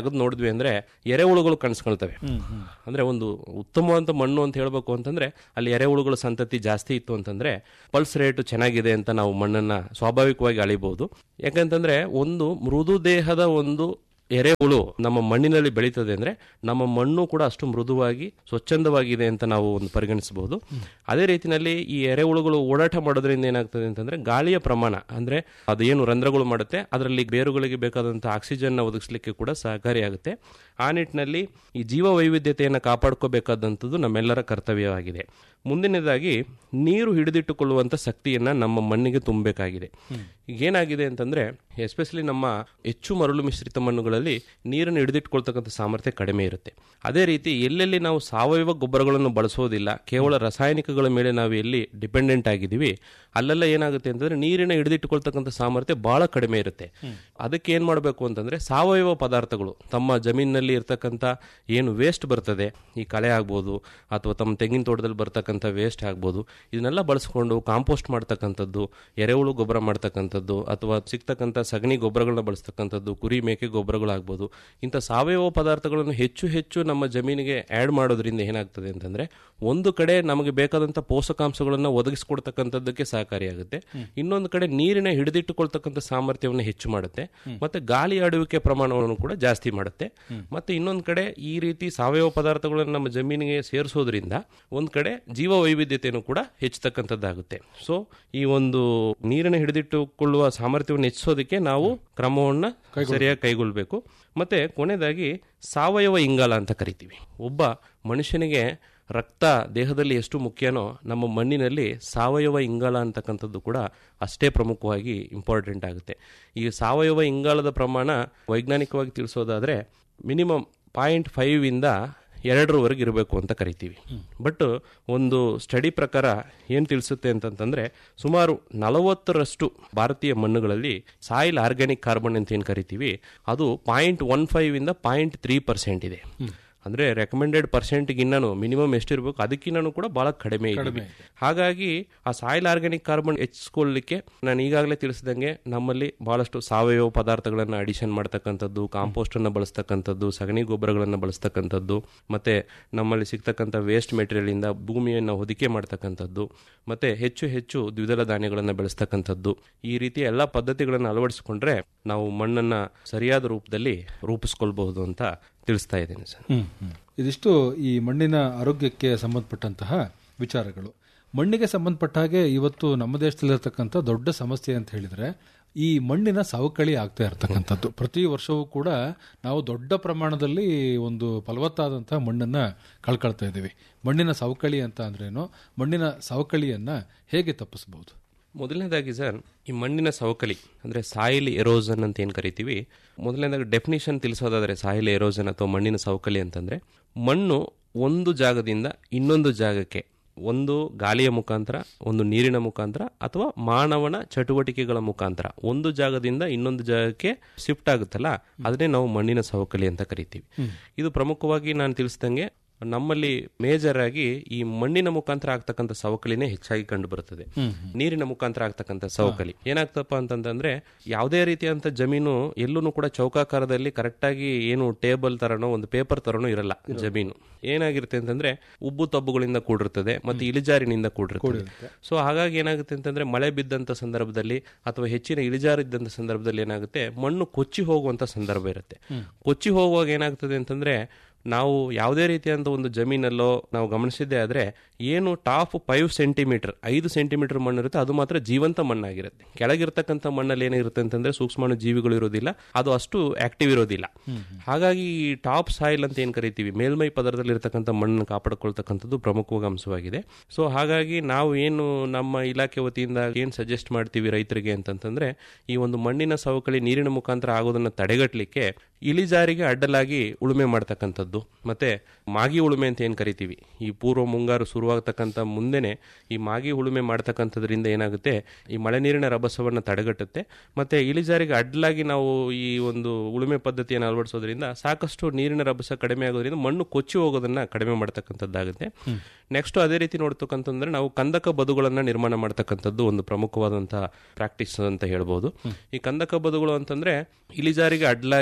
ಅಗದ್ ನೋಡಿದ್ವಿ ಅಂದ್ರೆ ಎರೆಹುಳುಗಳು ಕಾಣಿಸ್ಕೊಳ್ತವೆ ಅಂದ್ರೆ ಒಂದು ಉತ್ತಮವಾದ ಮಣ್ಣು ಅಂತ ಹೇಳ್ಬೇಕು ಅಂತಂದ್ರೆ ಅಲ್ಲಿ ಎರೆಹುಳುಗಳ ಸಂತತಿ ಜಾಸ್ತಿ ಇತ್ತು ಅಂತಂದ್ರೆ ಪಲ್ಸ್ ರೇಟ್ ಚೆನ್ನಾಗಿದೆ ಅಂತ ನಾವು ಮಣ್ಣನ್ನ ಸ್ವಾಭಾವಿಕವಾಗಿ ಅಳಿಬಹುದು ಯಾಕಂತಂದ್ರೆ ಒಂದು ಮೃದು ದೇಹದ ಒಂದು ಎರೆಹುಳು ನಮ್ಮ ಮಣ್ಣಿನಲ್ಲಿ ಬೆಳೀತದೆ ಅಂದ್ರೆ ನಮ್ಮ ಮಣ್ಣು ಕೂಡ ಅಷ್ಟು ಮೃದುವಾಗಿ ಸ್ವಚ್ಛಂದವಾಗಿದೆ ಅಂತ ನಾವು ಒಂದು ಪರಿಗಣಿಸಬಹುದು ಅದೇ ರೀತಿನಲ್ಲಿ ಈ ಎರೆಹುಳುಗಳು ಓಡಾಟ ಮಾಡೋದ್ರಿಂದ ಏನಾಗ್ತದೆ ಅಂತಂದ್ರೆ ಗಾಳಿಯ ಪ್ರಮಾಣ ಅಂದ್ರೆ ಅದು ಏನು ರಂಧ್ರಗಳು ಮಾಡುತ್ತೆ ಅದರಲ್ಲಿ ಬೇರುಗಳಿಗೆ ಬೇಕಾದಂತಹ ಆಕ್ಸಿಜನ್ ಒದಗಿಸ್ಲಿಕ್ಕೆ ಕೂಡ ಸಹಕಾರಿಯಾಗುತ್ತೆ ಆ ನಿಟ್ಟಿನಲ್ಲಿ ಈ ಜೀವ ವೈವಿಧ್ಯತೆಯನ್ನು ಕಾಪಾಡ್ಕೋಬೇಕಾದಂಥದ್ದು ನಮ್ಮೆಲ್ಲರ ಕರ್ತವ್ಯವಾಗಿದೆ ಮುಂದಿನದಾಗಿ ನೀರು ಹಿಡಿದಿಟ್ಟುಕೊಳ್ಳುವಂಥ ಶಕ್ತಿಯನ್ನ ನಮ್ಮ ಮಣ್ಣಿಗೆ ತುಂಬಬೇಕಾಗಿದೆ ಈಗ ಏನಾಗಿದೆ ಅಂತಂದ್ರೆ ಎಸ್ಪೆಷಲಿ ನಮ್ಮ ಹೆಚ್ಚು ಮರಳು ಮಿಶ್ರಿತ ಮಣ್ಣುಗಳಲ್ಲಿ ನೀರನ್ನು ಹಿಡಿದಿಟ್ಕೊಳ್ತಕ್ಕಂಥ ಸಾಮರ್ಥ್ಯ ಕಡಿಮೆ ಇರುತ್ತೆ ಅದೇ ರೀತಿ ಎಲ್ಲೆಲ್ಲಿ ನಾವು ಸಾವಯವ ಗೊಬ್ಬರಗಳನ್ನು ಬಳಸೋದಿಲ್ಲ ಕೇವಲ ರಾಸಾಯನಿಕಗಳ ಮೇಲೆ ನಾವು ಎಲ್ಲಿ ಡಿಪೆಂಡೆಂಟ್ ಆಗಿದ್ದೀವಿ ಅಲ್ಲೆಲ್ಲ ಏನಾಗುತ್ತೆ ಅಂತಂದ್ರೆ ನೀರಿನ ಹಿಡಿದಿಟ್ಟುಕೊಳ್ತಕ್ಕಂಥ ಸಾಮರ್ಥ್ಯ ಬಹಳ ಕಡಿಮೆ ಇರುತ್ತೆ ಅದಕ್ಕೆ ಏನ್ ಮಾಡಬೇಕು ಅಂತಂದ್ರೆ ಸಾವಯವ ಪದಾರ್ಥಗಳು ತಮ್ಮ ಜಮೀನಿನಲ್ಲಿ ಇರ್ತಕ್ಕಂಥ ಏನು ವೇಸ್ಟ್ ಬರ್ತದೆ ಈ ಕಳೆ ಆಗ್ಬೋದು ಅಥವಾ ತಮ್ಮ ತೆಂಗಿನ ತೋಟದಲ್ಲಿ ಬರ್ತಕ್ಕಂಥ ವೇಸ್ಟ್ ಆಗ್ಬೋದು ಇದನ್ನೆಲ್ಲ ಬಳಸ್ಕೊಂಡು ಕಾಂಪೋಸ್ಟ್ ಮಾಡ್ತಕ್ಕಂಥದ್ದು ಎರೆಹುಳು ಗೊಬ್ಬರ ಮಾಡ್ತಕ್ಕಂಥದ್ದು ಅಥವಾ ಸಿಗ್ತಕ್ಕಂಥ ಸಗಣಿ ಗೊಬ್ಬರಗಳನ್ನ ಬಳಸ್ತಕ್ಕಂಥದ್ದು ಕುರಿ ಮೇಕೆ ಗೊಬ್ಬರಗಳಾಗ್ಬೋದು ಇಂಥ ಸಾವಯವ ಪದಾರ್ಥಗಳನ್ನು ಹೆಚ್ಚು ಹೆಚ್ಚು ನಮ್ಮ ಜಮೀನಿಗೆ ಆ್ಯಡ್ ಮಾಡೋದ್ರಿಂದ ಏನಾಗ್ತದೆ ಅಂತಂದ್ರೆ ಒಂದು ಕಡೆ ನಮಗೆ ಬೇಕಾದಂಥ ಪೋಷಕಾಂಶಗಳನ್ನು ಒದಗಿಸ್ಕೊಡ್ತಕ್ಕಂಥದ್ದಕ್ಕೆ ಸಹಕಾರಿಯಾಗುತ್ತೆ ಇನ್ನೊಂದು ಕಡೆ ನೀರಿನ ಹಿಡಿದಿಟ್ಟುಕೊಳ್ತಕ್ಕಂಥ ಸಾಮರ್ಥ್ಯವನ್ನು ಹೆಚ್ಚು ಮಾಡುತ್ತೆ ಮತ್ತೆ ಗಾಳಿ ಆಡುವಿಕೆ ಪ್ರಮಾಣವನ್ನು ಕೂಡ ಜಾಸ್ತಿ ಮಾಡುತ್ತೆ ಮತ್ತೆ ಇನ್ನೊಂದು ಕಡೆ ಈ ರೀತಿ ಸಾವಯವ ಪದಾರ್ಥಗಳನ್ನು ನಮ್ಮ ಜಮೀನಿಗೆ ಸೇರಿಸೋದ್ರಿಂದ ಒಂದ್ ಕಡೆ ಜೀವ ವೈವಿಧ್ಯತೆಯನ್ನು ಕೂಡ ಹೆಚ್ಚತಕ್ಕಂಥದ್ದಾಗುತ್ತೆ ಸೊ ಈ ಒಂದು ನೀರನ್ನು ಹಿಡಿದಿಟ್ಟುಕೊಳ್ಳುವ ಸಾಮರ್ಥ್ಯವನ್ನು ಹೆಚ್ಚಿಸೋದಕ್ಕೆ ನಾವು ಕ್ರಮವನ್ನ ಸರಿಯಾಗಿ ಕೈಗೊಳ್ಳಬೇಕು ಮತ್ತೆ ಕೊನೆಯದಾಗಿ ಸಾವಯವ ಇಂಗಾಲ ಅಂತ ಕರಿತೀವಿ ಒಬ್ಬ ಮನುಷ್ಯನಿಗೆ ರಕ್ತ ದೇಹದಲ್ಲಿ ಎಷ್ಟು ಮುಖ್ಯನೋ ನಮ್ಮ ಮಣ್ಣಿನಲ್ಲಿ ಸಾವಯವ ಇಂಗಾಲ ಅಂತಕ್ಕಂಥದ್ದು ಕೂಡ ಅಷ್ಟೇ ಪ್ರಮುಖವಾಗಿ ಇಂಪಾರ್ಟೆಂಟ್ ಆಗುತ್ತೆ ಈ ಸಾವಯವ ಇಂಗಾಲದ ಪ್ರಮಾಣ ವೈಜ್ಞಾನಿಕವಾಗಿ ತಿಳಿಸೋದಾದ್ರೆ ಮಿನಿಮಮ್ ಪಾಯಿಂಟ್ ಫೈವ್ ಇಂದ ಎರಡರವರೆಗೆ ಇರಬೇಕು ಅಂತ ಕರಿತೀವಿ ಬಟ್ ಒಂದು ಸ್ಟಡಿ ಪ್ರಕಾರ ಏನು ತಿಳಿಸುತ್ತೆ ಅಂತಂತಂದ್ರೆ ಸುಮಾರು ನಲವತ್ತರಷ್ಟು ಭಾರತೀಯ ಮಣ್ಣುಗಳಲ್ಲಿ ಸಾಯಿಲ್ ಆರ್ಗ್ಯಾನಿಕ್ ಕಾರ್ಬನ್ ಅಂತ ಏನು ಕರಿತೀವಿ ಅದು ಪಾಯಿಂಟ್ ಒನ್ ಫೈವ್ ಇಂದ ಪಾಯಿಂಟ್ ತ್ರೀ ಪರ್ಸೆಂಟ್ ಇದೆ ಅಂದ್ರೆ ರೆಕಮೆಂಡೆಡ್ ಪರ್ಸೆಂಟ್ಗಿನ್ನೂ ಮಿನಿಮಮ್ ಎಷ್ಟಿರಬೇಕು ಅದಕ್ಕಿನ್ನೂ ಕೂಡ ಬಹಳ ಕಡಿಮೆ ಇದೆ ಹಾಗಾಗಿ ಆ ಸಾಯಿಲ್ ಆರ್ಗ್ಯಾನಿಕ್ ಕಾರ್ಬನ್ ಹೆಚ್ಚಿಸ್ಕೊಳ್ಳಿಕ್ಕೆ ನಾನು ಈಗಾಗಲೇ ತಿಳಿಸಿದಂಗೆ ನಮ್ಮಲ್ಲಿ ಬಹಳಷ್ಟು ಸಾವಯವ ಪದಾರ್ಥಗಳನ್ನು ಅಡಿಷನ್ ಮಾಡ್ತಕ್ಕಂಥದ್ದು ಕಾಂಪೋಸ್ಟ್ ಅನ್ನು ಬಳಸ್ತಕ್ಕಂಥದ್ದು ಸಗಣಿ ಗೊಬ್ಬರಗಳನ್ನು ಬಳಸ್ತಕ್ಕಂಥದ್ದು ಮತ್ತೆ ನಮ್ಮಲ್ಲಿ ಸಿಗ್ತಕ್ಕಂಥ ವೇಸ್ಟ್ ಮೆಟೀರಿಯಲ್ ಇಂದ ಭೂಮಿಯನ್ನು ಹೊದಿಕೆ ಮಾಡ್ತಕ್ಕಂಥದ್ದು ಮತ್ತೆ ಹೆಚ್ಚು ಹೆಚ್ಚು ದ್ವಿದಳ ಧಾನ್ಯಗಳನ್ನು ಬೆಳೆಸ್ತಕ್ಕಂಥದ್ದು ಈ ರೀತಿ ಎಲ್ಲ ಪದ್ಧತಿಗಳನ್ನು ಅಳವಡಿಸಿಕೊಂಡ್ರೆ ನಾವು ಮಣ್ಣನ್ನ ಸರಿಯಾದ ರೂಪದಲ್ಲಿ ರೂಪಿಸ್ಕೊಳ್ಬಹುದು ಅಂತ ತಿಳಿಸ್ತಾ ಇದ್ದೀನಿ ಸರ್ ಹ್ಮ್, ಹ್ಮ್. ಇದಿಷ್ಟು ಈ ಮಣ್ಣಿನ ಆರೋಗ್ಯಕ್ಕೆ ಸಂಬಂಧಪಟ್ಟಂತಹ ವಿಚಾರಗಳು ಮಣ್ಣಿಗೆ ಸಂಬಂಧಪಟ್ಟ ಹಾಗೆ ಇವತ್ತು ನಮ್ಮ ದೇಶದಲ್ಲಿರ್ತಕ್ಕಂಥ ದೊಡ್ಡ ಸಮಸ್ಯೆ ಅಂತ ಹೇಳಿದ್ರೆ ಈ ಮಣ್ಣಿನ ಸವಕಳಿ ಆಗ್ತಾ ಇರತಕ್ಕಂಥದ್ದು ಪ್ರತಿ ವರ್ಷವೂ ಕೂಡ ನಾವು ದೊಡ್ಡ ಪ್ರಮಾಣದಲ್ಲಿ ಒಂದು ಫಲವತ್ತಾದಂತಹ ಮಣ್ಣನ್ನ ಕಳ್ಕೊಳ್ತಾ ಇದ್ದೀವಿ ಮಣ್ಣಿನ ಸವಕಳಿ ಅಂತ ಅಂದ್ರೇನು ಮಣ್ಣಿನ ಸವಕಳಿಯನ್ನ ಹೇಗೆ ತಪ್ಪಿಸಬಹುದು ಮೊದಲನೇದಾಗಿ ಸರ್ ಈ ಮಣ್ಣಿನ ಸವಕಳಿ ಅಂದ್ರೆ ಸಾಯಿಲ್ ಎರೋಸನ್ ಅಂತ ಏನು ಕರಿತೀವಿ ಮೊದಲನೇದಾಗಿ ಡೆಫಿನಿಷನ್ ತಿಳಿಸೋದಾದ್ರೆ ಸಾಯಿಲ್ ಎರೋಸನ್ ಅಥವಾ ಮಣ್ಣಿನ ಸವಕಳಿ ಅಂತಂದ್ರೆ ಮಣ್ಣು ಒಂದು ಜಾಗದಿಂದ ಇನ್ನೊಂದು ಜಾಗಕ್ಕೆ ಒಂದು ಗಾಳಿಯ ಮುಖಾಂತರ ಒಂದು ನೀರಿನ ಮುಖಾಂತರ ಅಥವಾ ಮಾನವನ ಚಟುವಟಿಕೆಗಳ ಮುಖಾಂತರ ಒಂದು ಜಾಗದಿಂದ ಇನ್ನೊಂದು ಜಾಗಕ್ಕೆ ಶಿಫ್ಟ್ ಆಗುತ್ತಲ್ಲ ಅದನ್ನೇ ನಾವು ಮಣ್ಣಿನ ಸವಕಳಿ ಅಂತ ಕರಿತೀವಿ ಇದು ಪ್ರಮುಖವಾಗಿ ನಾನು ತಿಳಿಸ್ದಂಗೆ ನಮ್ಮಲ್ಲಿ ಮೇಜರ್ ಆಗಿ ಈ ಮಣ್ಣಿನ ಮುಖಾಂತರ ಆಗ್ತಕ್ಕಂಥ ಸವಕಳಿನೇ ಹೆಚ್ಚಾಗಿ ಕಂಡು ಬರುತ್ತದೆ ನೀರಿನ ಮುಖಾಂತರ ಆಗ್ತಕ್ಕಂಥ ಸವಕಳಿ ಏನಾಗ್ತಪ್ಪ ಅಂತಂದ್ರೆ ಯಾವುದೇ ರೀತಿಯಂತ ಜಮೀನು ಎಲ್ಲೂ ಕೂಡ ಚೌಕಾಕಾರದಲ್ಲಿ ಕರೆಕ್ಟ್ ಆಗಿ ಏನು ಟೇಬಲ್ ತರನೋ ಒಂದು ಪೇಪರ್ ತರನೋ ಇರಲ್ಲ ಜಮೀನು ಏನಾಗಿರುತ್ತೆ ಅಂತಂದ್ರೆ ಉಬ್ಬು ತಬ್ಬುಗಳಿಂದ ಕೂಡಿರ್ತದೆ ಮತ್ತೆ ಇಳಿಜಾರಿನಿಂದ ಕೂಡಿರ್ತದೆ ಸೊ ಹಾಗಾಗಿ ಏನಾಗುತ್ತೆ ಅಂತಂದ್ರೆ ಮಳೆ ಬಿದ್ದಂತ ಸಂದರ್ಭದಲ್ಲಿ ಅಥವಾ ಹೆಚ್ಚಿನ ಇಳಿಜಾರು ಇದ್ದಂತ ಸಂದರ್ಭದಲ್ಲಿ ಏನಾಗುತ್ತೆ ಮಣ್ಣು ಕೊಚ್ಚಿ ಹೋಗುವಂತ ಸಂದರ್ಭ ಇರುತ್ತೆ ಕೊಚ್ಚಿ ಹೋಗುವಾಗ ಏನಾಗ್ತದೆ ಅಂತಂದ್ರೆ ನಾವು ಯಾವುದೇ ರೀತಿಯಾದ ಒಂದು ಜಮೀನಲ್ಲೋ ನಾವು ಗಮನಿಸಿದ್ದೇ ಆದ್ರೆ ಏನು ಟಾಪ್ ಫೈವ್ ಸೆಂಟಿಮೀಟರ್ ಐದು ಸೆಂಟಿಮೀಟರ್ ಮಣ್ಣು ಇರುತ್ತೆ ಅದು ಮಾತ್ರ ಜೀವಂತ ಮಣ್ಣಾಗಿರುತ್ತೆ ಕೆಳಗಿರ್ತಕ್ಕಂಥ ಮಣ್ಣಲ್ಲಿ ಏನಿರುತ್ತೆ ಅಂತಂದ್ರೆ ಸೂಕ್ಷ್ಮಾಣು ಜೀವಿಗಳು ಇರೋದಿಲ್ಲ ಅದು ಅಷ್ಟು ಆಕ್ಟಿವ್ ಇರೋದಿಲ್ಲ ಹಾಗಾಗಿ ಈ ಟಾಪ್ ಸಾಯಿಲ್ ಅಂತ ಏನ್ ಕರಿತೀವಿ ಮೇಲ್ಮೈ ಪದರದಲ್ಲಿ ಇರತಕ್ಕಂಥ ಮಣ್ಣನ್ನು ಕಾಪಾಡಿಕೊಳ್ತಕ್ಕಂಥದ್ದು ಪ್ರಮುಖವಾಗಿ ಅಂಶವಾಗಿದೆ ಸೊ ಹಾಗಾಗಿ ನಾವು ಏನು ನಮ್ಮ ಇಲಾಖೆ ವತಿಯಿಂದ ಏನ್ ಸಜೆಸ್ಟ್ ಮಾಡ್ತೀವಿ ರೈತರಿಗೆ ಅಂತಂತಂದ್ರೆ ಈ ಒಂದು ಮಣ್ಣಿನ ಸವಕಳಿ ನೀರಿನ ಮುಖಾಂತರ ಆಗೋದನ್ನ ತಡೆಗಟ್ಟಲಿಕ್ಕೆ ಇಳಿಜಾರಿಗೆ ಅಡ್ಡಲಾಗಿ ಉಳುಮೆ ಮಾಡ್ತಕ್ಕಂಥದ್ದು ಮತ್ತೆ ಮಾಗಿ ಉಳುಮೆ ಅಂತ ಏನ್ ಕರಿತೀವಿ ಈ ಪೂರ್ವ ಮುಂಗಾರು ಶುರುವಾಗತಕ್ಕಂಥ ಮುಂದೆನೆ ಈ ಮಾಗಿ ಉಳುಮೆ ಮಾಡ್ತಕ್ಕಂಥದ್ರಿಂದ ಏನಾಗುತ್ತೆ ಈ ಮಳೆ ನೀರಿನ ರಭಸವನ್ನು ತಡೆಗಟ್ಟುತ್ತೆ ಮತ್ತೆ ಇಳಿಜಾರಿಗೆ ಅಡ್ಡಲಾಗಿ ನಾವು ಈ ಒಂದು ಉಳುಮೆ ಪದ್ಧತಿಯನ್ನು ಅಳವಡಿಸೋದ್ರಿಂದ ಸಾಕಷ್ಟು ನೀರಿನ ರಭಸ ಕಡಿಮೆ ಆಗೋದ್ರಿಂದ ಮಣ್ಣು ಕೊಚ್ಚಿ ಹೋಗೋದನ್ನ ಕಡಿಮೆ ಮಾಡ್ತಕ್ಕಂಥದ್ದಾಗುತ್ತೆ ನೆಕ್ಸ್ಟ್ ಅದೇ ರೀತಿ ನೋಡ್ತಕ್ಕಂತಂದ್ರೆ ನಾವು ಕಂದಕ ಬದುಗಳನ್ನ ನಿರ್ಮಾಣ ಮಾಡ್ತಕ್ಕಂಥದ್ದು ಒಂದು ಪ್ರಮುಖವಾದಂತಹ ಪ್ರಾಕ್ಟೀಸ್ ಅಂತ ಹೇಳ್ಬೋದು ಈ ಕಂದಕ ಬದುಗಳು ಅಂತಂದ್ರೆ ಇಳಿಜಾರಿಗೆ ಅಡ್ಡಲಾಗಿ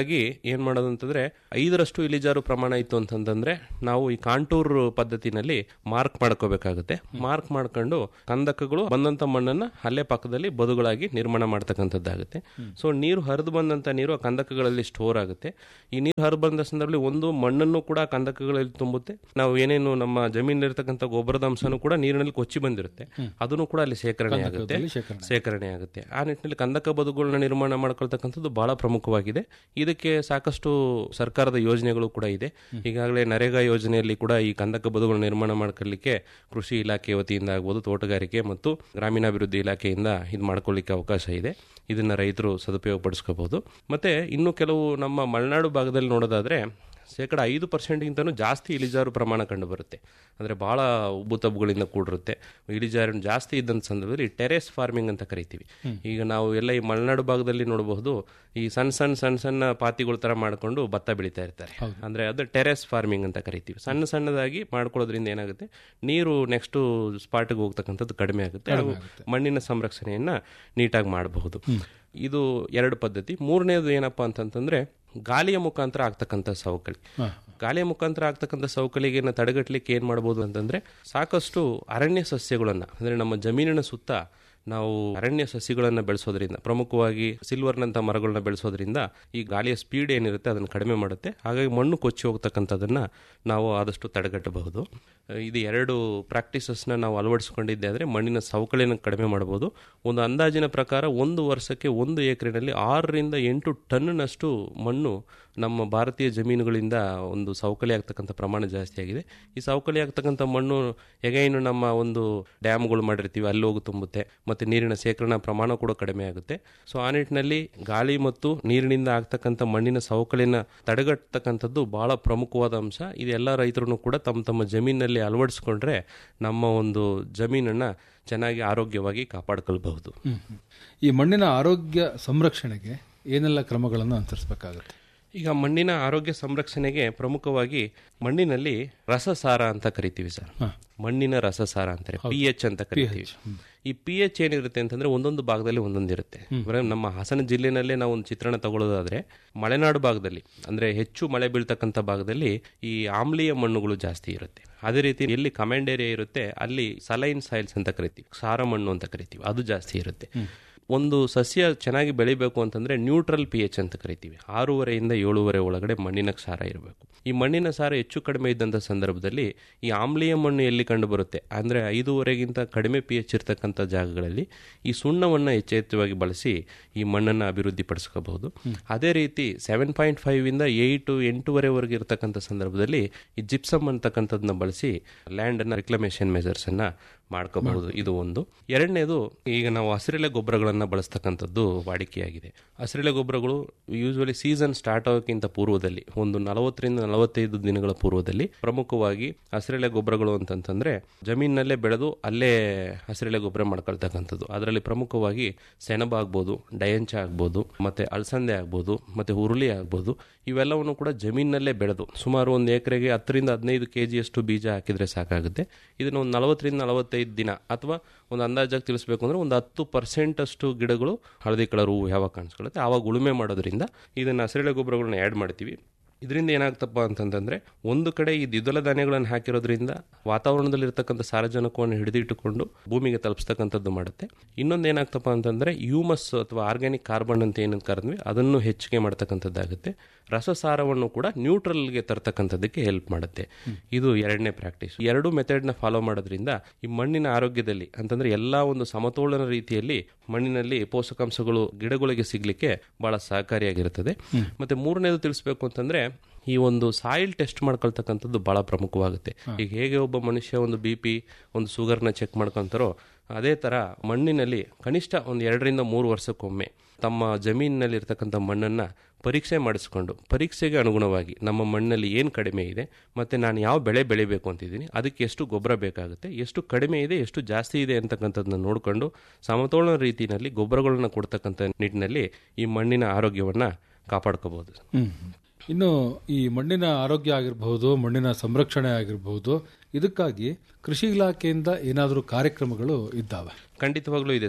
ಏನ್ ಮಾಡೋದು ಅಂತಂದ್ರೆ ಐದರಷ್ಟು ಇಳಿಜಾರು ಪ್ರಮಾಣ ಇತ್ತು ಅಂತಂದ್ರೆ ನಾವು ಈ ಕಾಂಟೂರ್ ಪದ್ಧತಿನಲ್ಲಿ ಮಾರ್ಕ್ ಮಾಡ್ಕೋಬೇಕಾಗುತ್ತೆ ಮಾರ್ಕ್ ಮಾಡ್ಕೊಂಡು ಕಂದಕಗಳು ಬಂದಂತ ಮಣ್ಣನ್ನ ಅಲ್ಲೇ ಪಕ್ಕದಲ್ಲಿ ಬದುಗಳಾಗಿ ನಿರ್ಮಾಣ ಮಾಡ್ತಕ್ಕಂಥದ್ದಾಗುತ್ತೆ ಸೊ ನೀರು ಹರಿದು ಬಂದಂತ ನೀರು ಆ ಕಂದಕಗಳಲ್ಲಿ ಸ್ಟೋರ್ ಆಗುತ್ತೆ ಈ ನೀರು ಹರಿದು ಬಂದ ಸಂದರ್ಭದಲ್ಲಿ ಒಂದು ಮಣ್ಣನ್ನು ಕೂಡ ಆ ಕಂದಕಗಳಲ್ಲಿ ತುಂಬುತ್ತೆ ನಾವು ಏನೇನು ನಮ್ಮ ಜಮೀನಲ್ಲಿರ್ತಕ್ಕಂಥ ಗೊಬ್ಬರದ ಅಂಶನೂ ಕೂಡ ನೀರಿನಲ್ಲಿ ಕೊಚ್ಚಿ ಬಂದಿರುತ್ತೆ ಅದನ್ನು ಕೂಡ ಅಲ್ಲಿ ಶೇಖರಣೆ ಆಗುತ್ತೆ ಶೇಖರಣೆ. ಶೇಖರಣೆ ಆಗುತ್ತೆ ಆ ನಿಟ್ಟಿನಲ್ಲಿ ಕಂದಕ ಬದುಗಳನ್ನ ನಿರ್ಮಾಣ ಮಾಡ್ಕೊಳ್ತಕ್ಕಂಥದ್ದು ಬಹಳ ಪ್ರಮುಖವಾಗಿದೆ ಇದಕ್ಕೆ ಸಾಕಷ್ಟು ಸರ್ಕಾರದ ಯೋಜನೆಗಳು ಕೂಡ ಇದೆ ಈಗಾಗಲೇ ನರೇಗಾ ಯೋಜನೆಯಲ್ಲಿ ಕೂಡ ಈ ಕಂದಕ ಬದುಗಳ ನಿರ್ಮಾಣ ಮಾಡ್ಕೊಳ್ಳಿಕ್ಕೆ ಕೃಷಿ ಇಲಾಖೆ ವತಿಯಿಂದ ಆಗ್ಬೋದು ತೋಟಗಾರಿಕೆ ಮತ್ತು ಗ್ರಾಮೀಣಾಭಿವೃದ್ಧಿ ಇಲಾಖೆಯಿಂದ ಇದು ಮಾಡ್ಕೊಳ್ಳಿಕ್ಕೆ ಅವಕಾಶ ಇದೆ ಇದನ್ನ ರೈತರು ಸದುಪಯೋಗ ಪಡಿಸ್ಕೋಬಹುದು ಮತ್ತೆ ಇನ್ನು ಕೆಲವು ನಮ್ಮ ಮಲೆನಾಡು ಭಾಗದಲ್ಲಿ ನೋಡೋದಾದ್ರೆ ಶೇಕಡ ಐದು ಪರ್ಸೆಂಟ್ಗಿಂತನೂ ಜಾಸ್ತಿ ಇಳಿಜಾರು ಪ್ರಮಾಣ ಕಂಡು ಬರುತ್ತೆ ಅಂದರೆ ಭಾಳ ಉಬ್ಬು ತಬ್ಬುಗಳಿಂದ ಕೂಡಿರುತ್ತೆ ಇಳಿಜಾರು ಜಾಸ್ತಿ ಇದ್ದಂಥ ಸಂದರ್ಭದಲ್ಲಿ ಟೆರೇಸ್ ಫಾರ್ಮಿಂಗ್ ಅಂತ ಕರಿತೀವಿ ಈಗ ನಾವು ಎಲ್ಲ ಈ ಮಲೆನಾಡು ಭಾಗದಲ್ಲಿ ನೋಡಬಹುದು ಈ ಸಣ್ಣ ಸಣ್ಣ ಸಣ್ಣ ಸಣ್ಣ ಪಾತಿಗಳ ಥರ ಮಾಡ್ಕೊಂಡು ಭತ್ತ ಬೆಳೀತಾ ಇರ್ತಾರೆ ಅಂದರೆ ಅದು ಟೆರೇಸ್ ಫಾರ್ಮಿಂಗ್ ಅಂತ ಕರಿತೀವಿ ಸಣ್ಣ ಸಣ್ಣದಾಗಿ ಮಾಡ್ಕೊಳ್ಳೋದ್ರಿಂದ ಏನಾಗುತ್ತೆ ನೀರು ನೆಕ್ಸ್ಟ್ ಸ್ಪಾಟ್ಗೆ ಹೋಗ್ತಕ್ಕಂಥದ್ದು ಕಡಿಮೆ ಆಗುತ್ತೆ ಹಾಗೂ ಮಣ್ಣಿನ ಸಂರಕ್ಷಣೆಯನ್ನ ನೀಟಾಗಿ ಮಾಡಬಹುದು ಇದು ಎರಡು ಪದ್ಧತಿ ಮೂರನೇದು ಏನಪ್ಪಾ ಅಂತಂತಂದ್ರೆ ಗಾಳಿಯ ಮುಖಾಂತರ ಆಗ್ತಕ್ಕಂಥ ಸವಕಳಿ ಗಾಳಿಯ ಮುಖಾಂತರ ಆಗ್ತಕ್ಕಂಥ ಸವಕಳಿಗೆ ತಡೆಗಟ್ಟಲಿಕ್ಕೆ ಏನ್ ಮಾಡ್ಬೋದು ಅಂತಂದ್ರೆ ಸಾಕಷ್ಟು ಅರಣ್ಯ ಸಸ್ಯಗಳನ್ನ ಅಂದ್ರೆ ನಮ್ಮ ಜಮೀನಿನ ಸುತ್ತ ನಾವು ಅರಣ್ಯ ಸಸ್ಯಗಳನ್ನ ಬೆಳೆಸೋದ್ರಿಂದ ಪ್ರಮುಖವಾಗಿ ಸಿಲ್ವರ್ನಂತ ಮರಗಳನ್ನ ಬೆಳೆಸೋದ್ರಿಂದ ಈ ಗಾಳಿಯ ಸ್ಪೀಡ್ ಏನಿರುತ್ತೆ ಅದನ್ನು ಕಡಿಮೆ ಮಾಡುತ್ತೆ ಹಾಗಾಗಿ ಮಣ್ಣು ಕೊಚ್ಚಿ ಹೋಗ್ತಕ್ಕಂಥದ್ದನ್ನ ನಾವು ಆದಷ್ಟು ತಡೆಗಟ್ಟಬಹುದು ಅಹ್, ಇದು ಎರಡು ಪ್ರಾಕ್ಟೀಸಸ್ನ ನಾವು ಅಳವಡಿಸಿಕೊಂಡಿದ್ದೆ ಆದರೆ ಮಣ್ಣಿನ ಸವಕಳಿಯನ್ನು ಕಡಿಮೆ ಮಾಡಬಹುದು ಒಂದು ಅಂದಾಜಿನ ಪ್ರಕಾರ ಒಂದು ವರ್ಷಕ್ಕೆ ಒಂದು ಎಕರೆನಲ್ಲಿ ಆರರಿಂದ ಎಂಟು ಟನ್ನಷ್ಟು ಮಣ್ಣು ನಮ್ಮ ಭಾರತೀಯ ಜಮೀನುಗಳಿಂದ ಒಂದು ಸವಕಳಿ ಆಗ್ತಕ್ಕಂಥ ಪ್ರಮಾಣ ಜಾಸ್ತಿ ಆಗಿದೆ ಈ ಸವಕಳಿ ಆಗ್ತಕ್ಕಂಥ ಮಣ್ಣು ಎಗೈನು ನಮ್ಮ ಒಂದು ಡ್ಯಾಮ್ಗಳು ಮಾಡಿರ್ತೀವಿ ಅಲ್ಲಿ ಹೋಗಿ ತುಂಬುತ್ತೆ ಮತ್ತು ನೀರಿನ ಶೇಖರಣಾ ಪ್ರಮಾಣ ಕೂಡ ಕಡಿಮೆ ಆಗುತ್ತೆ ಸೊ ಆ ನಿಟ್ಟಿನಲ್ಲಿ ಗಾಳಿ ಮತ್ತು ನೀರಿನಿಂದ ಆಗ್ತಕ್ಕಂಥ ಮಣ್ಣಿನ ಸವಕಳಿನ ತಡೆಗಟ್ಟತಕ್ಕಂಥದ್ದು ಬಹಳ ಪ್ರಮುಖವಾದ ಅಂಶ ಇದೆಲ್ಲ ರೈತರು ಕೂಡ ತಮ್ಮ ತಮ್ಮ ಜಮೀನಿನಲ್ಲಿ ಅಳವಡಿಸ್ಕೊಂಡ್ರೆ ನಮ್ಮ ಒಂದು ಜಮೀನನ್ನ ಚೆನ್ನಾಗಿ ಆರೋಗ್ಯವಾಗಿ ಕಾಪಾಡ್ಕೊಳ್ಬಹುದು ಹ್ಮ್, ಹ್ಮ್. ಈ ಮಣ್ಣಿನ ಆರೋಗ್ಯ ಸಂರಕ್ಷಣೆಗೆ ಏನೆಲ್ಲ ಕ್ರಮಗಳನ್ನು ಅನುಸರಿಸಬೇಕಾಗುತ್ತೆ ಈಗ ಮಣ್ಣಿನ ಆರೋಗ್ಯ ಸಂರಕ್ಷಣೆಗೆ ಪ್ರಮುಖವಾಗಿ ಮಣ್ಣಿನಲ್ಲಿ ರಸಸಾರ ಅಂತ ಕರಿತೀವಿ ಸರ್ ಮಣ್ಣಿನ ರಸಸಾರ ಅಂತಾರೆ ಪಿ ಎಚ್ ಅಂತ ಕರಿತೀವಿ ಈ ಪಿ ಎಚ್ ಏನಿರುತ್ತೆ ಅಂತಂದ್ರೆ ಒಂದೊಂದು ಭಾಗದಲ್ಲಿ ಒಂದೊಂದಿರುತ್ತೆ ಅಂದ್ರೆ ನಮ್ಮ ಹಾಸನ ಜಿಲ್ಲೆನಲ್ಲೇ ನಾವು ಒಂದು ಚಿತ್ರಣ ತಗೊಳ್ಳೋದಾದ್ರೆ ಮಲೆನಾಡು ಭಾಗದಲ್ಲಿ ಅಂದ್ರೆ ಹೆಚ್ಚು ಮಳೆ ಬೀಳ್ತಕ್ಕಂಥ ಭಾಗದಲ್ಲಿ ಈ ಆಮ್ಲೀಯ ಮಣ್ಣುಗಳು ಜಾಸ್ತಿ ಇರುತ್ತೆ ಅದೇ ರೀತಿ ಎಲ್ಲಿ ಕಮಾಂಡ್ ಏರಿಯಾ ಇರುತ್ತೆ ಅಲ್ಲಿ ಸಲೈನ್ ಸಾಯಿಲ್ಸ್ ಅಂತ ಕರಿತೀವಿ ಸಾರ ಮಣ್ಣು ಅಂತ ಕರಿತೀವಿ ಅದು ಜಾಸ್ತಿ ಇರುತ್ತೆ ಒಂದು ಸಸ್ಯ ಚೆನ್ನಾಗಿ ಬೆಳಿಬೇಕು ಅಂತಂದ್ರೆ ನ್ಯೂಟ್ರಲ್ ಪಿ ಎಚ್ ಅಂತ ಕರಿತೀವಿ ಆರೂವರೆಯಿಂದ ಏಳೂವರೆ ಒಳಗಡೆ ಮಣ್ಣಿನ ಸಾರ ಇರಬೇಕು ಈ ಮಣ್ಣಿನ ಸಾರ ಹೆಚ್ಚು ಕಡಿಮೆ ಇದ್ದಂಥ ಸಂದರ್ಭದಲ್ಲಿ ಈ ಆಮ್ಲೀಯ ಮಣ್ಣು ಎಲ್ಲಿ ಕಂಡು ಬರುತ್ತೆ ಅಂದ್ರೆ ಐದೂವರೆಗಿಂತ ಕಡಿಮೆ ಪಿ ಎಚ್ ಇರ್ತಕ್ಕಂಥ ಜಾಗಗಳಲ್ಲಿ ಈ ಸುಣ್ಣವನ್ನು ಎಚ್ಚೆತ್ತವಾಗಿ ಬಳಸಿ ಈ ಮಣ್ಣನ್ನು ಅಭಿವೃದ್ಧಿ ಪಡಿಸ್ಕೋಬಹುದು ಅದೇ ರೀತಿ ಸೆವೆನ್ ಪಾಯಿಂಟ್ ಫೈವ್ ಇಂದ ಏಯ್ಟು ಎಂಟೂವರೆವರೆಗೆ ಇರತಕ್ಕಂಥ ಸಂದರ್ಭದಲ್ಲಿ ಈ ಜಿಪ್ಸಮ್ ಅಂತಕ್ಕಂಥದ್ದನ್ನ ಬಳಸಿ ಲ್ಯಾಂಡ್ ಅನ್ನ ರಿಕ್ಲಮೇಷನ್ ಮೆಜರ್ಸ್ ಅನ್ನ ಮಾಡ್ಕೋಬಹುದು ಇದು ಒಂದು ಎರಡನೇದು ಈಗ ನಾವು ಹಸಿರೆಲೆ ಗೊಬ್ಬರಗಳನ್ನ ಬಳಸ್ತಕ್ಕಂಥದ್ದು ವಾಡಿಕೆಯಾಗಿದೆ ಹಸಿರೆಲೆ ಗೊಬ್ಬರಗಳು ಯೂಶುವಲಿ ಸೀಸನ್ ಸ್ಟಾರ್ಟ್ ಆಗೋಕ್ಕಿಂತ ಪೂರ್ವದಲ್ಲಿ ಒಂದು ನಲವತ್ತರಿಂದ ನಲವತ್ತೈದು ದಿನಗಳ ಪೂರ್ವದಲ್ಲಿ ಪ್ರಮುಖವಾಗಿ ಹಸಿರೆಲೆ ಗೊಬ್ಬರಗಳು ಅಂತಂತಂದ್ರೆ ಜಮೀನಲ್ಲೇ ಬೆಳೆದು ಅಲ್ಲೇ ಹಸಿರೆಲೆ ಗೊಬ್ಬರ ಮಾಡ್ಕೊಳ್ತಕ್ಕಂಥದ್ದು ಅದರಲ್ಲಿ ಪ್ರಮುಖವಾಗಿ ಸೆಣಬ ಆಗ್ಬೋದು ಡಯಂಚ ಆಗ್ಬೋದು ಮತ್ತೆ ಅಳಸಂದೆ ಆಗ್ಬೋದು ಮತ್ತೆ ಹುರುಳಿ ಆಗ್ಬೋದು ಇವೆಲ್ಲವನ್ನು ಕೂಡ ಜಮೀನಲ್ಲೇ ಬೆಳೆದು ಸುಮಾರು ಒಂದು ಎಕರೆಗೆ ಹತ್ತರಿಂದ ಹದಿನೈದು ಕೆ ಜಿಯಷ್ಟು ಬೀಜ ಹಾಕಿದ್ರೆ ಸಾಕಾಗುತ್ತೆ ಇದನ್ನು ಒಂದು ನಲವತ್ತರಿಂದ ನಲವತ್ತೈದು ದಿನ ಅಥವಾ ಒಂದು ಅಂದಾಜಾಗಿ ತಿಳಿಸ್ಬೇಕು ಅಂದ್ರೆ ಒಂದು ಹತ್ತು ಪರ್ಸೆಂಟ್ ಅಷ್ಟು ಗಿಡಗಳು ಹಳದಿ ಕಲರ್ ಹೂವು ಯಾವಾಗ ಕಾಣಿಸ್ಕೊಳ್ಳುತ್ತೆ ಆವಾಗ ಉಳುಮೆ ಮಾಡೋದ್ರಿಂದ ಇದನ್ನ ಹಸಿರೆಳೆ ಗೊಬ್ಬರಗಳನ್ನ ಆ್ಯಡ್ ಮಾಡ್ತೀವಿ ಇದರಿಂದ ಏನಾಗ್ತಪ್ಪ ಅಂತಂತಂದ್ರೆ ಒಂದು ಕಡೆ ಈ ದ್ವಿದಳ ಧಾನ್ಯಗಳನ್ನು ಹಾಕಿರೋದ್ರಿಂದ ವಾತಾವರಣದಲ್ಲಿ ಇರ್ತಕ್ಕಂಥ ಸಾರಜನಕವನ್ನು ಹಿಡಿದಿಟ್ಟುಕೊಂಡು ಭೂಮಿಗೆ ತಲುಪಿಸ್ತಕ್ಕಂಥದ್ದು ಮಾಡುತ್ತೆ ಇನ್ನೊಂದು ಏನಾಗ್ತಪ್ಪ ಅಂತಂದ್ರೆ ಯೂಮಸ್ ಅಥವಾ ಆರ್ಗ್ಯಾನಿಕ್ ಕಾರ್ಬನ್ ಅಂತ ಏನಂತ ಕರೆದ್ವಿ ಅದನ್ನು ಹೆಚ್ಚಿಗೆ ಮಾಡ್ತಕ್ಕಂಥದ್ದಾಗುತ್ತೆ ರಸಸಾರವನ್ನು ಕೂಡ ನ್ಯೂಟ್ರಲ್ಗೆ ತರ್ತಕ್ಕಂಥದ್ದಕ್ಕೆ ಹೆಲ್ಪ್ ಮಾಡುತ್ತೆ ಇದು ಎರಡನೇ ಪ್ರಾಕ್ಟೀಸ್ ಎರಡು ಮೆಥಡ್ನ ಫಾಲೋ ಮಾಡೋದ್ರಿಂದ ಈ ಮಣ್ಣಿನ ಆರೋಗ್ಯದಲ್ಲಿ ಅಂತಂದ್ರೆ ಎಲ್ಲಾ ಒಂದು ಸಮತೋಲನ ರೀತಿಯಲ್ಲಿ ಮಣ್ಣಿನಲ್ಲಿ ಪೋಷಕಾಂಶಗಳು ಗಿಡಗಳಿಗೆ ಸಿಗ್ಲಿಕ್ಕೆ ಬಹಳ ಸಹಕಾರಿಯಾಗಿರುತ್ತದೆ ಮತ್ತೆ ಮೂರನೇದು ತಿಳಿಸ್ಬೇಕು ಅಂತಂದ್ರೆ ಈ ಒಂದು ಸಾಯಿಲ್ ಟೆಸ್ಟ್ ಮಾಡ್ಕೊಳ್ತಕ್ಕಂಥದ್ದು ಬಹಳ ಪ್ರಮುಖವಾಗುತ್ತೆ ಈಗ ಹೇಗೆ ಒಬ್ಬ ಮನುಷ್ಯ ಒಂದು ಬಿ ಪಿ ಒಂದು ಶುಗರ್ನ ಚೆಕ್ ಮಾಡ್ಕೊಂತಾರೋ ಅದೇ ತರ ಮಣ್ಣಿನಲ್ಲಿ ಕನಿಷ್ಠ ಒಂದು ಎರಡರಿಂದ ಮೂರು ವರ್ಷಕ್ಕೊಮ್ಮೆ ತಮ್ಮ ಜಮೀನಿನಲ್ಲಿ ಇರ್ತಕ್ಕಂಥ ಮಣ್ಣನ್ನ ಪರೀಕ್ಷೆ ಮಾಡಿಸ್ಕೊಂಡು ಪರೀಕ್ಷೆಗೆ ಅನುಗುಣವಾಗಿ ನಮ್ಮ ಮಣ್ಣಲ್ಲಿ ಏನು ಕಡಿಮೆ ಇದೆ ಮತ್ತೆ ನಾನು ಯಾವ ಬೆಳೆ ಬೆಳಿಬೇಕು ಅಂತಿದ್ದೀನಿ ಅದಕ್ಕೆ ಎಷ್ಟು ಗೊಬ್ಬರ ಬೇಕಾಗುತ್ತೆ ಎಷ್ಟು ಕಡಿಮೆ ಇದೆ ಎಷ್ಟು ಜಾಸ್ತಿ ಇದೆ ಅಂತಕ್ಕಂಥದ್ದನ್ನ ನೋಡಿಕೊಂಡು ಸಮತೋಲನ ರೀತಿಯಲ್ಲಿ ಗೊಬ್ಬರಗಳನ್ನ ಕೊಡ್ತಕ್ಕಂಥ ನಿಟ್ಟಿನಲ್ಲಿ ಈ ಮಣ್ಣಿನ ಆರೋಗ್ಯವನ್ನ ಕಾಪಾಡ್ಕೋಬಹುದು ಹ್ಮ್. ಇನ್ನು ಈ ಮಣ್ಣಿನ ಆರೋಗ್ಯ ಆಗಿರಬಹುದು ಮಣ್ಣಿನ ಸಂರಕ್ಷಣೆ ಆಗಿರಬಹುದು ಇದಕ್ಕಾಗಿ ಕೃಷಿ ಇಲಾಖೆಯಿಂದ ಏನಾದರೂ ಕಾರ್ಯಕ್ರಮಗಳು ಇದ್ದಾವೆ ಖಂಡಿತವಾಗ್ಲೂ ಇದೆ ಸರ್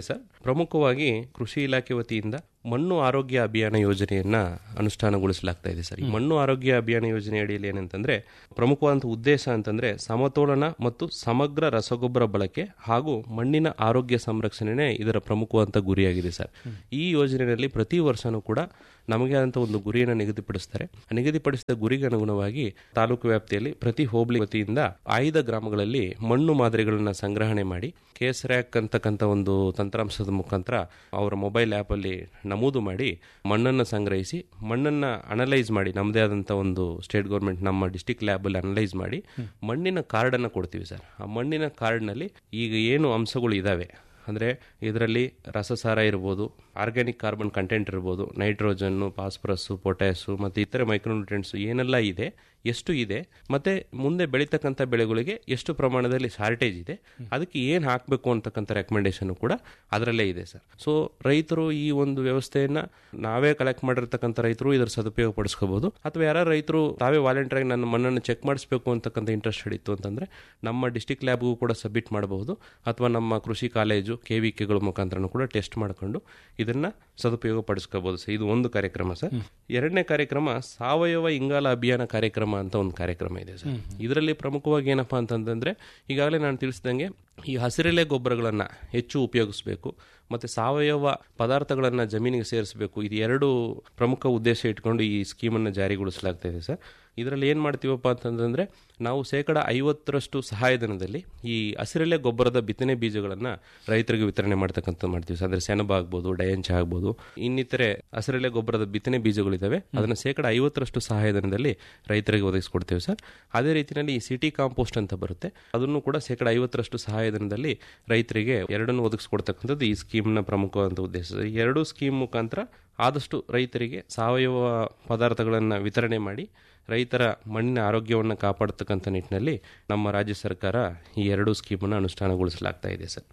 ಪ್ರಮುಖವಾಗಿ ಕೃಷಿ ಇಲಾಖೆ ವತಿಯಿಂದ ಮಣ್ಣು ಆರೋಗ್ಯ ಅಭಿಯಾನ ಯೋಜನೆಯನ್ನ ಅನುಷ್ಠಾನಗೊಳಿಸಲಾಗ್ತಾ ಇದೆ ಸರ್ ಈ ಮಣ್ಣು ಆರೋಗ್ಯ ಅಭಿಯಾನ ಯೋಜನೆ ಅಡಿಯಲ್ಲಿ ಏನಂತಂದ್ರೆ ಪ್ರಮುಖವಾದಂಥ ಉದ್ದೇಶ ಅಂತಂದ್ರೆ ಸಮತೋಲನ ಮತ್ತು ಸಮಗ್ರ ರಸಗೊಬ್ಬರ ಬಳಕೆ ಹಾಗೂ ಮಣ್ಣಿನ ಆರೋಗ್ಯ ಸಂರಕ್ಷಣೆ ಇದರ ಪ್ರಮುಖವಾದಂಥ ಗುರಿಯಾಗಿದೆ ಸರ್ ಈ ಯೋಜನೆಯಲ್ಲಿ ಪ್ರತಿ ವರ್ಷನೂ ಕೂಡ ನಮಗೆ ಆದಂಥ ಒಂದು ಗುರಿಯನ್ನು ನಿಗದಿಪಡಿಸ್ತಾರೆ ಆ ನಿಗದಿಪಡಿಸಿದ ಗುರಿಗೆ ಅನುಗುಣವಾಗಿ ತಾಲೂಕು ವ್ಯಾಪ್ತಿಯಲ್ಲಿ ಪ್ರತಿ ಹೋಬಳಿ ವತಿಯಿಂದ ಆಯ್ದ ಗ್ರಾಮಗಳಲ್ಲಿ ಮಣ್ಣು ಮಾದರಿಗಳನ್ನ ಸಂಗ್ರಹಣೆ ಮಾಡಿ ಕೇಸ್ ರ್ಯಾಕ್ ಅಂತಕ್ಕಂಥ ಒಂದು ತಂತ್ರಾಂಶದ ಮುಖಾಂತರ ಅವರ ಮೊಬೈಲ್ ಆ್ಯಪಲ್ಲಿ ನಮೂದು ಮಾಡಿ ಮಣ್ಣನ್ನು ಸಂಗ್ರಹಿಸಿ ಮಣ್ಣನ್ನು ಅನಲೈಸ್ ಮಾಡಿ ನಮ್ಮದೇ ಆದಂಥ ಒಂದು ಸ್ಟೇಟ್ ಗೌರ್ಮೆಂಟ್ ನಮ್ಮ ಡಿಸ್ಟಿಕ್ ಲ್ಯಾಬಲ್ಲಿ ಅನಲೈಸ್ ಮಾಡಿ ಮಣ್ಣಿನ ಕಾರ್ಡನ್ನು ಕೊಡ್ತೀವಿ ಸರ್ ಆ ಮಣ್ಣಿನ ಕಾರ್ಡ್ನಲ್ಲಿ ಈಗ ಏನು ಅಂಶಗಳು ಇದ್ದಾವೆ ಅಂದರೆ ಇದರಲ್ಲಿ ರಸಸಾರ ಇರ್ಬೋದು ಆರ್ಗ್ಯಾನಿಕ್ ಕಾರ್ಬನ್ ಕಂಟೆಂಟ್ ಇರ್ಬೋದು ನೈಟ್ರೋಜನ್ನು ಫಾಸ್ಫರಸ್ಸು ಪೊಟ್ಯಾಸು ಮತ್ತು ಇತರೆ ಮೈಕ್ರೋನ್ಯೂಟ್ರಿಯೆಂಟ್ಸು ಏನೆಲ್ಲ ಇದೆ ಎಷ್ಟು ಇದೆ ಮತ್ತು ಮುಂದೆ ಬೆಳೀತಕ್ಕಂಥ ಬೆಳೆಗಳಿಗೆ ಎಷ್ಟು ಪ್ರಮಾಣದಲ್ಲಿ ಶಾರ್ಟೇಜ್ ಇದೆ ಅದಕ್ಕೆ ಏನು ಹಾಕಬೇಕು ಅಂತಕ್ಕಂಥ ರೆಕಮೆಂಡೇಶನ್ ಕೂಡ ಅದರಲ್ಲೇ ಇದೆ ಸರ್ ಸೊ ರೈತರು ಈ ಒಂದು ವ್ಯವಸ್ಥೆಯನ್ನು ನಾವೇ ಕಲೆಕ್ಟ್ ಮಾಡಿರ್ತಕ್ಕಂಥ ರೈತರು ಇದರ ಸದುಪಯೋಗ ಪಡಿಸ್ಕೋಬಹುದು ಅಥವಾ ಯಾರು ರೈತರು ತಾವೇ ವಾಲಂಟಿಯರ್ ನನ್ನ ಮಣ್ಣನ್ನು ಚೆಕ್ ಮಾಡಿಸ್ಬೇಕು ಅಂತಕ್ಕಂಥ ಇಂಟ್ರೆಸ್ಟ್ ಇತ್ತು ಅಂತಂದರೆ ನಮ್ಮ ಡಿಸ್ಟಿಕ್ ಲ್ಯಾಬ್ಗೂ ಕೂಡ ಸಬ್ಮಿಟ್ ಮಾಡಬಹುದು ಅಥವಾ ನಮ್ಮ ಕೃಷಿ ಕಾಲೇಜು ಕೆ ವಿ ಕೆಗಳ ಮುಖಾಂತರ ಕೂಡ ಟೆಸ್ಟ್ ಮಾಡಿಕೊಂಡು ಇದನ್ನ ಸದುಪಯೋಗ ಪಡಿಸ್ಕೋಬಹುದು ಸರ್ ಇದು ಒಂದು ಕಾರ್ಯಕ್ರಮ ಸರ್ ಎರಡನೇ ಕಾರ್ಯಕ್ರಮ ಸಾವಯವ ಇಂಗಾಲ ಅಭಿಯಾನ ಕಾರ್ಯಕ್ರಮ ಅಂತ ಒಂದು ಕಾರ್ಯಕ್ರಮ ಇದೆ ಸರ್ ಇದರಲ್ಲಿ ಪ್ರಮುಖವಾಗಿ ಏನಪ್ಪಾ ಅಂತಂದ್ರೆ ಈಗಾಗಲೇ ನಾನು ತಿಳಿಸಿದಂಗೆ ಈ ಹಸಿರೆಲೆ ಗೊಬ್ಬರಗಳನ್ನು ಹೆಚ್ಚು ಉಪಯೋಗಿಸಬೇಕು ಮತ್ತು ಸಾವಯವ ಪದಾರ್ಥಗಳನ್ನು ಜಮೀನಿಗೆ ಸೇರಿಸಬೇಕು ಇದು ಎರಡು ಪ್ರಮುಖ ಉದ್ದೇಶ ಇಟ್ಕೊಂಡು ಈ ಸ್ಕೀಮನ್ನು ಜಾರಿಗೊಳಿಸಲಾಗ್ತಾ ಇದೆ ಸರ್ ಇದರಲ್ಲಿ ಏನು ಮಾಡ್ತೀವಪ್ಪ ಅಂತಂದ್ರೆ ನಾವು ಶೇಕಡ ಐವತ್ತರಷ್ಟು ಸಹಾಯಧನದಲ್ಲಿ ಈ ಹಸಿರೆಲೆ ಗೊಬ್ಬರದ ಬಿತ್ತನೆ ಬೀಜಗಳನ್ನು ರೈತರಿಗೆ ವಿತರಣೆ ಮಾಡ್ತಕ್ಕಂಥ ಮಾಡ್ತೀವಿ ಸರ್ ಅಂದರೆ ಸೆಣಬ ಆಗ್ಬೋದು ಡಯಂಚ ಆಗ್ಬೋದು ಇನ್ನಿತರೆ ಹಸಿರೆಲೆ ಗೊಬ್ಬರದ ಬಿತ್ತನೆ ಬೀಜಗಳಿದ್ದಾವೆ ಅದನ್ನು ಶೇಕಡ ಐವತ್ತರಷ್ಟು ಸಹಾಯಧನದಲ್ಲಿ ರೈತರಿಗೆ ಒದಗಿಸ್ಕೊಡ್ತೇವೆ ಸರ್ ಅದೇ ರೀತಿಯಲ್ಲಿ ಈ ಸಿಟಿ ಕಾಂಪೋಸ್ಟ್ ಅಂತ ಬರುತ್ತೆ ಅದನ್ನು ಕೂಡ ಶೇಕಡ ಐವತ್ತರಷ್ಟು ಸಹಾಯಧನದಲ್ಲಿ ರೈತರಿಗೆ ಎರಡನ್ನು ಒದಗಿಸ್ಕೊಡ್ತಕ್ಕಂಥದ್ದು ಈ ಸ್ಕೀಮ್ನ ಪ್ರಮುಖವಾದ ಉದ್ದೇಶ ಈ ಎರಡು ಸ್ಕೀಮ್ ಮುಖಾಂತರ ಆದಷ್ಟು ರೈತರಿಗೆ ಸಾವಯವ ಪದಾರ್ಥಗಳನ್ನು ವಿತರಣೆ ಮಾಡಿ ರೈತರ ಮಣ್ಣಿನ ಆರೋಗ್ಯವನ್ನು ಕಾಪಾಡತಕ್ಕಂಥ ನಿಟ್ಟಿನಲ್ಲಿ ನಮ್ಮ ರಾಜ್ಯ ಸರ್ಕಾರ ಈ ಎರಡು ಸ್ಕೀಮನ್ನು ಅನುಷ್ಠಾನಗೊಳಿಸಲಾಗ್ತಾ ಇದೆ ಸರ್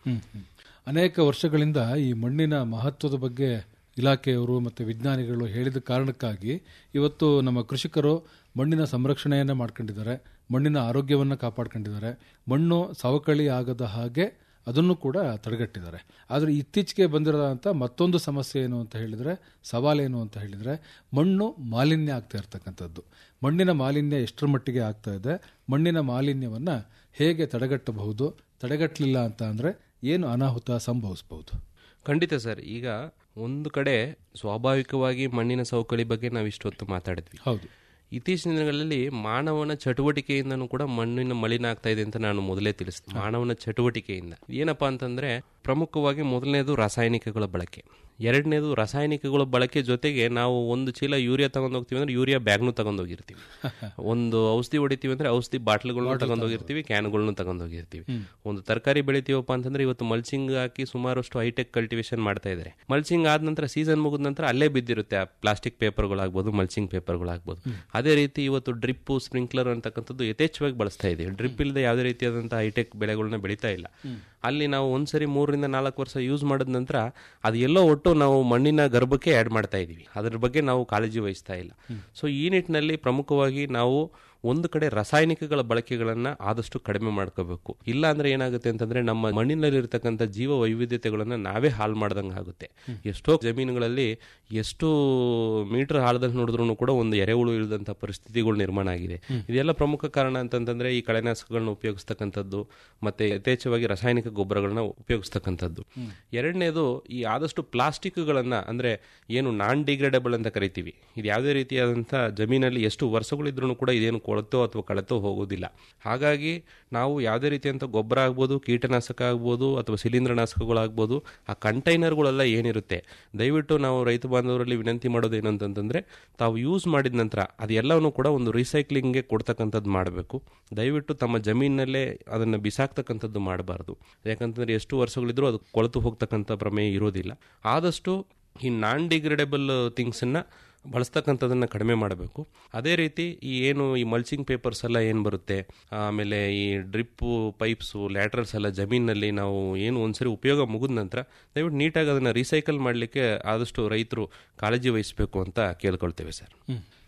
ಅನೇಕ ವರ್ಷಗಳಿಂದ ಈ ಮಣ್ಣಿನ ಮಹತ್ವದ ಬಗ್ಗೆ ಇಲಾಖೆಯವರು ಮತ್ತು ವಿಜ್ಞಾನಿಗಳು ಹೇಳಿದ ಕಾರಣಕ್ಕಾಗಿ ಇವತ್ತು ನಮ್ಮ ಕೃಷಿಕರು ಮಣ್ಣಿನ ಸಂರಕ್ಷಣೆಯನ್ನು ಮಾಡ್ಕೊಂಡಿದ್ದಾರೆ ಮಣ್ಣಿನ ಆರೋಗ್ಯವನ್ನು ಕಾಪಾಡ್ಕೊಂಡಿದ್ದಾರೆ ಮಣ್ಣು ಸವಕಳಿ ಆಗದ ಹಾಗೆ ಅದನ್ನು ಕೂಡ ತಡೆಗಟ್ಟಿದ್ದಾರೆ ಆದರೆ ಇತ್ತೀಚೆಗೆ ಬಂದಿರೋದಂಥ ಮತ್ತೊಂದು ಸಮಸ್ಯೆ ಏನು ಅಂತ ಹೇಳಿದರೆ ಸವಾಲೇನು ಅಂತ ಹೇಳಿದರೆ ಮಣ್ಣು ಮಾಲಿನ್ಯ ಆಗ್ತಾ ಇರ್ತಕ್ಕಂಥದ್ದು ಮಣ್ಣಿನ ಮಾಲಿನ್ಯ ಎಷ್ಟರ ಮಟ್ಟಿಗೆ ಆಗ್ತಾ ಇದೆ ಮಣ್ಣಿನ ಮಾಲಿನ್ಯವನ್ನು ಹೇಗೆ ತಡೆಗಟ್ಟಬಹುದು ತಡೆಗಟ್ಟಲಿಲ್ಲ ಅಂತ ಅಂದರೆ ಏನು ಅನಾಹುತ ಸಂಭವಿಸಬಹುದು ಖಂಡಿತ ಸರ್ ಈಗ ಒಂದು ಕಡೆ ಸ್ವಾಭಾವಿಕವಾಗಿ ಮಣ್ಣಿನ ಸವಕಳಿ ಬಗ್ಗೆ ನಾವು ಇಷ್ಟೊತ್ತು ಮಾತಾಡಿದ್ವಿ ಹೌದು ಇತ್ತೀಚಿನ ದಿನಗಳಲ್ಲಿ ಮಾನವನ ಚಟುವಟಿಕೆಯಿಂದನೂ ಕೂಡ ಮಣ್ಣಿನ ಮಲಿನ ಆಗ್ತಾ ಇದೆ ಅಂತ ನಾನು ಮೊದಲೇ ತಿಳಿಸಿದೆ ಮಾನವನ ಚಟುವಟಿಕೆಯಿಂದ ಏನಪ್ಪಾ ಅಂತಂದ್ರೆ ಪ್ರಮುಖವಾಗಿ ಮೊದಲನೇದು ರಾಸಾಯನಿಕಗಳ ಬಳಕೆ ಎರಡನೇದು ರಾಸಾಯನಿಕಗಳ ಬಳಕೆ ಜೊತೆಗೆ ನಾವು ಒಂದು ಚೀಲ ಯೂರಿಯಾ ತಗೊಂಡು ಹೋಗ್ತೀವಿ ಅಂದ್ರೆ ಯೂರಿಯಾ ಬ್ಯಾಗ್ನು ತಗೊಂಡು ಹೋಗಿರ್ತೀವಿ ಒಂದು ಔಷಧಿ ಹೊಡಿತೀವಿ ಅಂದ್ರೆ ಔಷಧಿ ಬಾಟ್ಲ್ಗಳನ್ನ ತಗೊಂಡು ಹೋಗಿರ್ತೀವಿ ಕ್ಯಾನ್ಗಳನ್ನ ತಗೊಂಡು ಹೋಗಿರ್ತೀವಿ ಒಂದು ತರಕಾರಿ ಬೆಳಿತೀವಪ್ಪ ಅಂತಂದ್ರೆ ಇವತ್ತು ಮಲ್ಚಿಂಗ್ ಹಾಕಿ ಸುಮಾರಷ್ಟು ಹೈಟೆಕ್ ಕಲ್ಟಿವೇಶನ್ ಮಾಡ್ತಾ ಇದ್ದಾರೆ ಮಲ್ಚಿಂಗ್ ಆದ ನಂತರ ಸೀಸನ್ ಮುಗಿದ ನಂತರ ಅಲ್ಲೇ ಬಿದ್ದಿರುತ್ತೆ ಆ ಪ್ಲಾಸ್ಟಿಕ್ ಪೇಪರ್ಗಳಾಗ್ಬೋದು ಮಲ್ಚಿಂಗ್ ಪೇಪರ್ಗಳಾಗ್ಬೋದು ಅದೇ ರೀತಿ ಇವತ್ತು ಡ್ರಿಪ್ ಸ್ಪ್ರಿಂಕ್ಲರ್ ಅಂತಕ್ಕಂಥದ್ದು ಯಥೇಚ್ಛವಾಗಿ ಬಳಸ್ತಾ ಇದೀವಿ ಡ್ರಿಪ್ ಇಲ್ಲದೆ ಯಾವುದೇ ರೀತಿಯಾದಂತಹ ಹೈಟೆಕ್ ಬೆಳೆಗಳನ್ನ ಬೆಳೀತಾ ಇಲ್ಲ ಅಲ್ಲಿ ನಾವು ಒಂದ್ಸರಿ ಮೂರರಿಂದ ನಾಲ್ಕು ವರ್ಷ ಯೂಸ್ ಮಾಡಿದ ನಂತರ ಅದು ಎಲ್ಲೋ ಒಟ್ಟು ನಾವು ಮಣ್ಣಿನ ಗರ್ಭಕ್ಕೆ ಆ್ಯಡ್ ಮಾಡ್ತಾ ಇದೀವಿ ಅದ್ರ ಬಗ್ಗೆ ನಾವು ಕಾಳಜಿ ವಹಿಸ್ತಾ ಇಲ್ಲ ಸೊ ಈ ನಿಟ್ಟಿನಲ್ಲಿ ಪ್ರಮುಖವಾಗಿ ನಾವು ಒಂದು ಕಡೆ ರಾಸಾಯನಿಕಗಳ ಬಳಕೆಗಳನ್ನ ಆದಷ್ಟು ಕಡಿಮೆ ಮಾಡ್ಕೋಬೇಕು ಇಲ್ಲ ಅಂದ್ರೆ ಏನಾಗುತ್ತೆ ಅಂತಂದ್ರೆ ನಮ್ಮ ಮಣ್ಣಿನಲ್ಲಿರ್ತಕ್ಕಂಥ ಜೀವ ವೈವಿಧ್ಯತೆಗಳನ್ನ ನಾವೇ ಹಾಳು ಮಾಡ್ದಂಗೆ ಆಗುತ್ತೆ ಎಷ್ಟೋ ಜಮೀನುಗಳಲ್ಲಿ ಎಷ್ಟು ಮೀಟರ್ ಆಳದಲ್ಲಿ ನೋಡಿದ್ರು ಕೂಡ ಒಂದು ಎರೆಹುಳು ಇಳಿದಂಥ ಪರಿಸ್ಥಿತಿಗಳು ನಿರ್ಮಾಣ ಆಗಿದೆ ಇದೆಲ್ಲ ಪ್ರಮುಖ ಕಾರಣ ಅಂತಂತಂದ್ರೆ ಈ ಕಳೆನಾಶಕಗಳನ್ನ ಉಪಯೋಗಿಸ್ತಕ್ಕಂಥದ್ದು ಮತ್ತೆ ಯಥೇಚ್ಛವಾಗಿ ರಾಸಾಯನಿಕ ಗೊಬ್ಬರಗಳನ್ನ ಉಪಯೋಗಿಸ್ತಕ್ಕಂಥದ್ದು ಎರಡನೇದು ಈ ಆದಷ್ಟು ಪ್ಲಾಸ್ಟಿಕ್ಗಳನ್ನ ಅಂದ್ರೆ ಏನು ನಾನ್ ಡಿಗ್ರೇಡಬಲ್ ಅಂತ ಕರಿತೀವಿ ಇದು ಯಾವುದೇ ರೀತಿಯಾದಂಥ ಜಮೀನಲ್ಲಿ ಎಷ್ಟು ವರ್ಷಗಳಿದ್ರೂ ಕೂಡ ಇದೇನು ಕೊಳತೋ ಅಥವಾ ಕಳೆತೋ ಹೋಗೋದಿಲ್ಲ ಹಾಗಾಗಿ ನಾವು ಯಾವುದೇ ರೀತಿಯಂಥ ಗೊಬ್ಬರ ಆಗ್ಬೋದು ಕೀಟನಾಶಕ ಆಗ್ಬೋದು ಅಥವಾ ಶಿಲೀಂಧ್ರನಾಶಕಗಳಾಗ್ಬೋದು ಆ ಕಂಟೈನರ್ಗಳೆಲ್ಲ ಏನಿರುತ್ತೆ ದಯವಿಟ್ಟು ನಾವು ರೈತ ಬಾಂಧವರಲ್ಲಿ ವಿನಂತಿ ಮಾಡೋದು ಏನಂತಂದ್ರೆ ತಾವು ಯೂಸ್ ಮಾಡಿದ ನಂತರ ಅದೆಲ್ಲವನ್ನು ಕೂಡ ಒಂದು ರೀಸೈಕ್ಲಿಂಗ್ಗೆ ಕೊಡ್ತಕ್ಕಂಥದ್ದು ಮಾಡಬೇಕು ದಯವಿಟ್ಟು ತಮ್ಮ ಜಮೀನಲ್ಲೇ ಅದನ್ನು ಬಿಸಾಕ್ತಕ್ಕಂಥದ್ದು ಮಾಡಬಾರ್ದು ಯಾಕಂತಂದ್ರೆ ಎಷ್ಟು ವರ್ಷಗಳಿದ್ರೂ ಅದು ಕೊಳೆತು ಹೋಗ್ತಕ್ಕಂಥ ಪ್ರಮೇಯ ಇರೋದಿಲ್ಲ ಆದಷ್ಟು ಈ ನಾನ್ ಡಿಗ್ರೇಡಬಲ್ ಥಿಂಗ್ಸನ್ನು ಬಳಸ್ತಕ್ಕಂಥದ್ದನ್ನು ಕಡಿಮೆ ಮಾಡಬೇಕು ಅದೇ ರೀತಿ ಈ ಏನು ಈ ಮಲ್ಚಿಂಗ್ ಪೇಪರ್ಸ್ ಎಲ್ಲ ಏನು ಬರುತ್ತೆ ಆಮೇಲೆ ಈ ಡ್ರಿಪ್ಪು ಪೈಪ್ಸು ಲ್ಯಾಟ್ರಲ್ಸ್ ಎಲ್ಲ ಜಮೀನಲ್ಲಿ ನಾವು ಏನು ಒಂದ್ಸರಿ ಉಪಯೋಗ ಮುಗಿದ ನಂತರ ದಯವಿಟ್ಟು ನೀಟಾಗಿ ಅದನ್ನು ರೀಸೈಕಲ್ ಮಾಡಲಿಕ್ಕೆ ಆದಷ್ಟು ರೈತರು ಕಾಳಜಿ ವಹಿಸಬೇಕು ಅಂತ ಕೇಳ್ಕೊಳ್ತೇವೆ ಸರ್